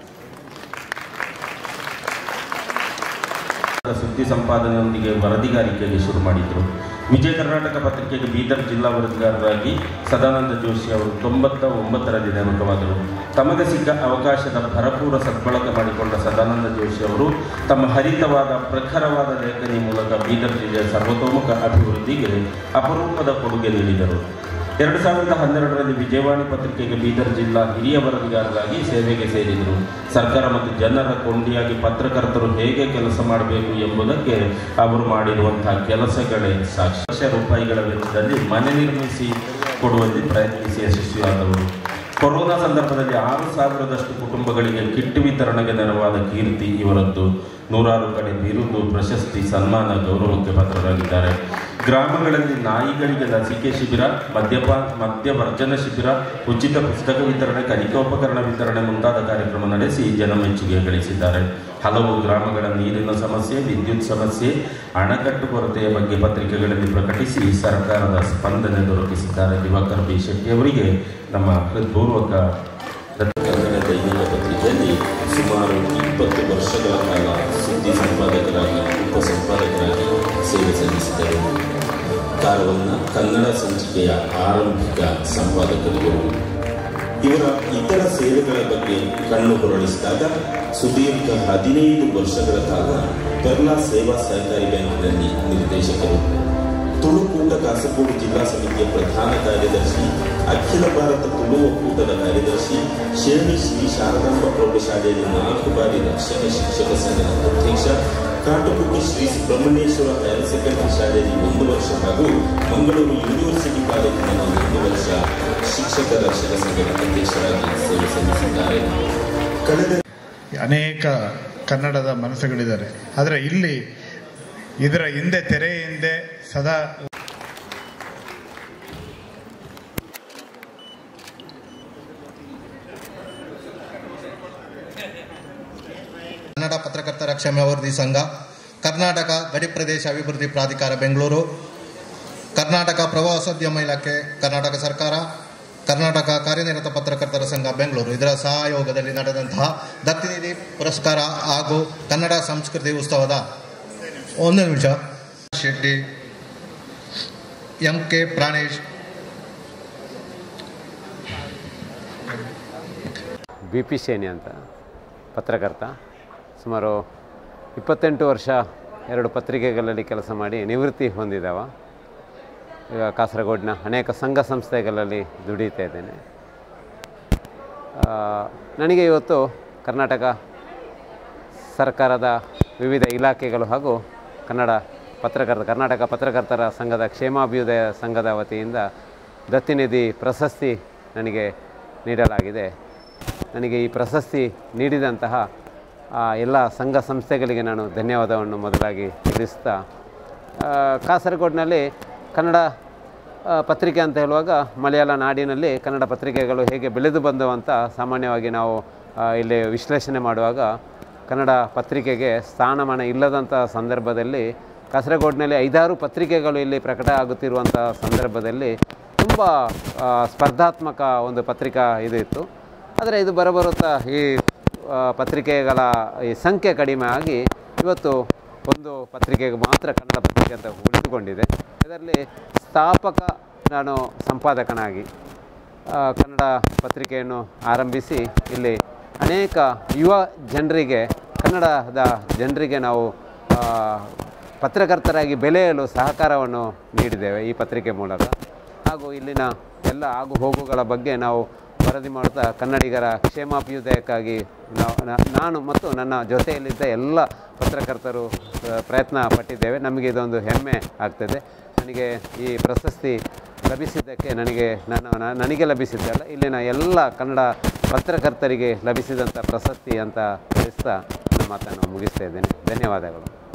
ಸುದ್ದಿ ಸಂಪಾದನೆಯೊಂದಿಗೆ ವರದಿಗಾರಿಕೆಯಲ್ಲಿ ಶುರು ಮಾಡಿದರು ವಿಜಯ ಕರ್ನಾಟಕ ಪತ್ರಿಕೆಗೆ ಬೀದರ್ ಜಿಲ್ಲಾ ವರದಿಗಾರರಾಗಿ ಸದಾನಂದ ಜೋಶಿ ಅವರು ತೊಂಬತ್ತ ಒಂಬತ್ತರಲ್ಲಿ ನೇಮಕವಾದರು ತಮಗೆ ಸಿಕ್ಕ ಅವಕಾಶದ ಭರಪೂರ ಸದ್ಬಳಕೆ ಮಾಡಿಕೊಂಡ ಸದಾನಂದ ಜೋಶಿ ಅವರು ತಮ್ಮ ಹರಿತವಾದ ಪ್ರಖರವಾದ ಲೇಖನಿ ಮೂಲಕ ಬೀದರ್ ಜಿಲ್ಲೆಯ ಸರ್ವತೋಮುಖ ಅಭಿವೃದ್ಧಿಗೆ ಅಪರೂಪದ ಕೊಡುಗೆ ನೀಡಿದರು ಎರಡು ಸಾವಿರದ ಹನ್ನೆರಡರಲ್ಲಿ ವಿಜಯವಾಣಿ ಪತ್ರಿಕೆಗೆ ಬೀದರ್ ಜಿಲ್ಲಾ ಹಿರಿಯ ವರದಿಗಾರರಾಗಿ ಸೇವೆಗೆ ಸೇರಿದರು ಸರ್ಕಾರ ಮತ್ತು ಜನರ ಕೊಂಡಿಯಾಗಿ ಪತ್ರಕರ್ತರು ಹೇಗೆ ಕೆಲಸ ಮಾಡಬೇಕು ಎಂಬುದಕ್ಕೆ ಅವರು ಮಾಡಿರುವಂತಹ ಕೆಲಸಗಳೇ ಸಾಕ್ಷಿ ಲಕ್ಷ ರೂಪಾಯಿಗಳ ವೆಚ್ಚದಲ್ಲಿ ಮನೆ ನಿರ್ಮಿಸಿ ಕೊಡುವಲ್ಲಿ ಪ್ರಯತ್ನಿಸಿ ಯಶಸ್ವಿಯಾದವರು ಕೊರೋನಾ ಸಂದರ್ಭದಲ್ಲಿ ಆರು ಸಾವಿರದಷ್ಟು ಕುಟುಂಬಗಳಿಗೆ ಕಿಟ್ ವಿತರಣೆಗೆ ನೆರವಾದ ಕೀರ್ತಿ ಇವರದ್ದು ನೂರಾರು ಕಡೆ ಬಿರುದು ಪ್ರಶಸ್ತಿ ಸನ್ಮಾನ ಗೌರವಕ್ಕೆ ಪಾತ್ರರಾಗಿದ್ದಾರೆ ಗ್ರಾಮಗಳಲ್ಲಿ ನಾಯಿಗಳಿಗೆ ಲಸಿಕೆ ಶಿಬಿರ ಮದ್ಯಪಾನ ಮದ್ಯವರ್ಜನ ಶಿಬಿರ ಉಚಿತ ಪುಸ್ತಕ ವಿತರಣೆ ಕಲಿಕೋಪಕರಣ ವಿತರಣೆ ಮುಂತಾದ ಕಾರ್ಯಕ್ರಮ ನಡೆಸಿ ಜನಮೆಚ್ಚುಗೆ ಗಳಿಸಿದ್ದಾರೆ ಹಲವು ಗ್ರಾಮಗಳ ನೀರಿನ ಸಮಸ್ಯೆ ವಿದ್ಯುತ್ ಸಮಸ್ಯೆ ಅಣಕಟ್ಟು ಕೊರತೆಯ ಬಗ್ಗೆ ಪತ್ರಿಕೆಗಳಲ್ಲಿ ಪ್ರಕಟಿಸಿ ಸರ್ಕಾರದ ಸ್ಪಂದನೆ ದೊರಕಿಸಿದ್ದಾರೆ ದಿವಾಕರ್ ಬಿ ಶೆಟ್ಟಿ ಅವರಿಗೆ ನಮ್ಮ ಹೃತ್ಪೂರ್ವಕ ಕನ್ನಡ ದೈನಿಕ ಪತ್ರಿಕೆಯಲ್ಲಿ ಸುಮಾರು ಇಪ್ಪತ್ತು ವರ್ಷಗಳ ಕಾಲ ಸುದ್ದಿ ಸಂಪಾದಕರಾಗಿ ಉಪ ಸಂಪಾದಕರಾಗಿ ಸೇವೆ ಸಲ್ಲಿಸಿದರು ಕಾರವನ್ನ ಕನ್ನಡ ಸಂಚಿಕೆಯ ಆರಂಭಿಕ ಸಂಪಾದಕರಿವರು ಇವರ ಇತರ ಸೇವೆಗಳ ಬಗ್ಗೆ ಕಣ್ಣು ಹೊರಳಿಸಿದಾಗ ಸುದೀರ್ಘ ಹದಿನೈದು ವರ್ಷಗಳ ಕಾಲ ಪೆರ್ಲಾ ಸೇವಾ ಸಹಕಾರಿ ಬ್ಯಾಂಕಿನಲ್ಲಿ ನಿರ್ದೇಶಕರು ತುಳುಕೂಟ ಕಾಸರಗೋಡು ಜಿಲ್ಲಾ ಸಮಿತಿಯ ಪ್ರಧಾನ ಕಾರ್ಯದರ್ಶಿ ಅಖಿಲ ಭಾರತ ತುಳು ಒಕ್ಕೂಟದ ಕಾರ್ಯದರ್ಶಿ ಶಿರಣಿ ಶ್ರೀ ಶಾರದಾಂಬ ಪ್ರೌಢಶಾಲೆಯಲ್ಲಿ ನಾಲ್ಕು ಬಾರಿ ರಕ್ಷಕ ಶಿಕ್ಷಕ ಸಂಘದ ಅಧ್ಯಕ್ಷ ಕಾಟುಕುಟ್ಟಿ ಶ್ರೀ ಸುಬ್ರಹ್ಮಣ್ಯೇಶ್ವರ ಹೈಯರ್ ಸೆಕೆಂಡರಿ ಶಾಲೆಯಲ್ಲಿ ಒಂದು ವರ್ಷ ಹಾಗೂ ಮಂಗಳೂರು ಯೂನಿವರ್ಸಿಟಿ ಕಾಲೇಜಿನಲ್ಲಿ ಒಂದು ವರ್ಷ ಶಿಕ್ಷಕ ರಕ್ಷಕ ಸಂಘದ ಅಧ್ಯಕ್ಷರಾಗಿ ಸೇವೆ ಸಲ್ಲಿಸಿದ್ದಾರೆ ಕಳೆದ ಅನೇಕ ಕನ್ನಡದ ಮನಸ್ಸುಗಳಿದ್ದಾರೆ ಆದರೆ ಇಲ್ಲಿ ಇದರ ಹಿಂದೆ ತೆರೆ ಹಿಂದೆ ಸದಾ ಕನ್ನಡ ಪತ್ರಕರ್ತರ ಕ್ಷೇಮಾಭಿವೃದ್ಧಿ ಸಂಘ ಕರ್ನಾಟಕ ಗಡಿ ಪ್ರದೇಶ ಅಭಿವೃದ್ಧಿ ಪ್ರಾಧಿಕಾರ ಬೆಂಗಳೂರು ಕರ್ನಾಟಕ ಪ್ರವಾಸೋದ್ಯಮ ಇಲಾಖೆ ಕರ್ನಾಟಕ ಸರ್ಕಾರ ಕರ್ನಾಟಕ ಕಾರ್ಯನಿರತ ಪತ್ರಕರ್ತರ ಸಂಘ ಬೆಂಗಳೂರು ಇದರ ಸಹಯೋಗದಲ್ಲಿ ನಡೆದಂತಹ ದತ್ತಿನಿಧಿ ಪುರಸ್ಕಾರ ಹಾಗೂ ಕನ್ನಡ ಸಂಸ್ಕೃತಿ ಉತ್ಸವದ ಒಂದು ನಿಮಿಷ Shetty M K Pranesh B P ಸೇನಿ ಅಂತ ಪತ್ರಕರ್ತ ಸುಮಾರು ಇಪ್ಪತ್ತೆಂಟು ವರ್ಷ ಎರಡು ಪತ್ರಿಕೆಗಳಲ್ಲಿ ಕೆಲಸ ಮಾಡಿ ನಿವೃತ್ತಿ ಹೊಂದಿದವ ಈಗ ಕಾಸರಗೋಡಿನ ಅನೇಕ ಸಂಘ ಸಂಸ್ಥೆಗಳಲ್ಲಿ ದುಡಿತಾ ಇದ್ದೇನೆ ಆ, ನನಗೆ ಇವತ್ತು ಕರ್ನಾಟಕ ಸರ್ಕಾರದ ವಿವಿಧ ಇಲಾಖೆಗಳು ಹಾಗೂ ಕನ್ನಡ ಪತ್ರಕರ್ತ ಕರ್ನಾಟಕ ಪತ್ರಕರ್ತರ ಸಂಘದ ಕ್ಷೇಮಾಭ್ಯುದಯ ಸಂಘದ ವತಿಯಿಂದ ದತ್ತಿನಿಧಿ ಪ್ರಶಸ್ತಿ ನನಗೆ ನೀಡಲಾಗಿದೆ ನನಗೆ ಈ ಪ್ರಶಸ್ತಿ ನೀಡಿದಂತಹ ಆ ಎಲ್ಲ ಸಂಘ ಸಂಸ್ಥೆಗಳಿಗೆ ನಾನು ಧನ್ಯವಾದವನ್ನು ಮೊದಲಾಗಿ ತಿಳಿಸ್ತಾ ಆ, ಕಾಸರಗೋಡಿನಲ್ಲಿ ಕನ್ನಡ ಆ, ಪತ್ರಿಕೆ ಅಂತ ಹೇಳುವಾಗ ಮಲಯಾಳ ನಾಡಿನಲ್ಲಿ ಕನ್ನಡ ಪತ್ರಿಕೆಗಳು ಹೇಗೆ ಬೆಳೆದು ಬಂದವು ಅಂತ ಸಾಮಾನ್ಯವಾಗಿ ನಾವು ಆ, ಇಲ್ಲಿ ವಿಶ್ಲೇಷಣೆ ಮಾಡುವಾಗ ಕನ್ನಡ ಪತ್ರಿಕೆಗೆ ಸ್ಥಾನಮಾನ ಇಲ್ಲದಂಥ ಸಂದರ್ಭದಲ್ಲಿ ಕಾಸರಗೋಡಿನಲ್ಲಿ ಐದಾರು ಪತ್ರಿಕೆಗಳು ಇಲ್ಲಿ ಪ್ರಕಟ ಆಗುತ್ತಿರುವಂಥ ಸಂದರ್ಭದಲ್ಲಿ ತುಂಬ ಆ, ಸ್ಪರ್ಧಾತ್ಮಕ ಒಂದು ಪತ್ರಿಕಾ ಇದು ಇತ್ತು ಆದರೆ ಇದು ಬರಬರುತ್ತಾ ಈ ಆ, ಪತ್ರಿಕೆಗಳ ಈ ಸಂಖ್ಯೆ ಕಡಿಮೆ ಆಗಿ ಇವತ್ತು ಒಂದು ಪತ್ರಿಕೆಗೆ ಮಾತ್ರ ಕನ್ನಡ ಪತ್ರಿಕೆ ಅಂತ ಉಳಿದುಕೊಂಡಿದೆ ಇದರಲ್ಲಿ ಸ್ಥಾಪಕ ನಾನು ಸಂಪಾದಕನಾಗಿ ಆ, ಕನ್ನಡ ಪತ್ರಿಕೆಯನ್ನು ಆರಂಭಿಸಿ ಇಲ್ಲಿ ಅನೇಕ ಯುವ ಜನರಿಗೆ ಕನ್ನಡದ ಜನರಿಗೆ ನಾವು ಆ, ಪತ್ರಕರ್ತರಾಗಿ ಬೆಳೆಯಲು ಸಹಕಾರವನ್ನು ನೀಡಿದ್ದೇವೆ ಈ ಪತ್ರಿಕೆ ಮೂಲಕ ಹಾಗೂ ಇಲ್ಲಿನ ಎಲ್ಲ ಆಗು ಹೋಗುಗಳ ಬಗ್ಗೆ ನಾವು ವರದಿ ಮಾಡುತ್ತಾ ಕನ್ನಡಿಗರ ಕ್ಷೇಮಾಭ್ಯುದಯಕ್ಕಾಗಿ ನಾವು ನಾ- ನಾನು ಮತ್ತು ನನ್ನ ಜೊತೆಯಲ್ಲಿದ್ದ ಎಲ್ಲ ಪತ್ರಕರ್ತರು ಆ, ಪ್ರಯತ್ನ ಪಟ್ಟಿದ್ದೇವೆ ನಮಗೆ ಇದೊಂದು ಹೆಮ್ಮೆ ಆಗ್ತದೆ ನನಗೆ ಈ ಪ್ರಶಸ್ತಿ ಲಭಿಸಿದ್ದಕ್ಕೆ ನನಗೆ ನನ್ನ ನ- ನನಗೆ ಲಭಿಸಿದ್ದಲ್ಲ ಇಲ್ಲಿನ ಎಲ್ಲ ಕನ್ನಡ ಪತ್ರಕರ್ತರಿಗೆ ಲಭಿಸಿದಂಥ ಪ್ರಶಸ್ತಿ ಅಂತ ತಿಳಿಸ್ತಾ ನನ್ನ ಮಾತನ್ನು ಮುಗಿಸ್ತಾ ಇದ್ದೇನೆ ಧನ್ಯವಾದಗಳು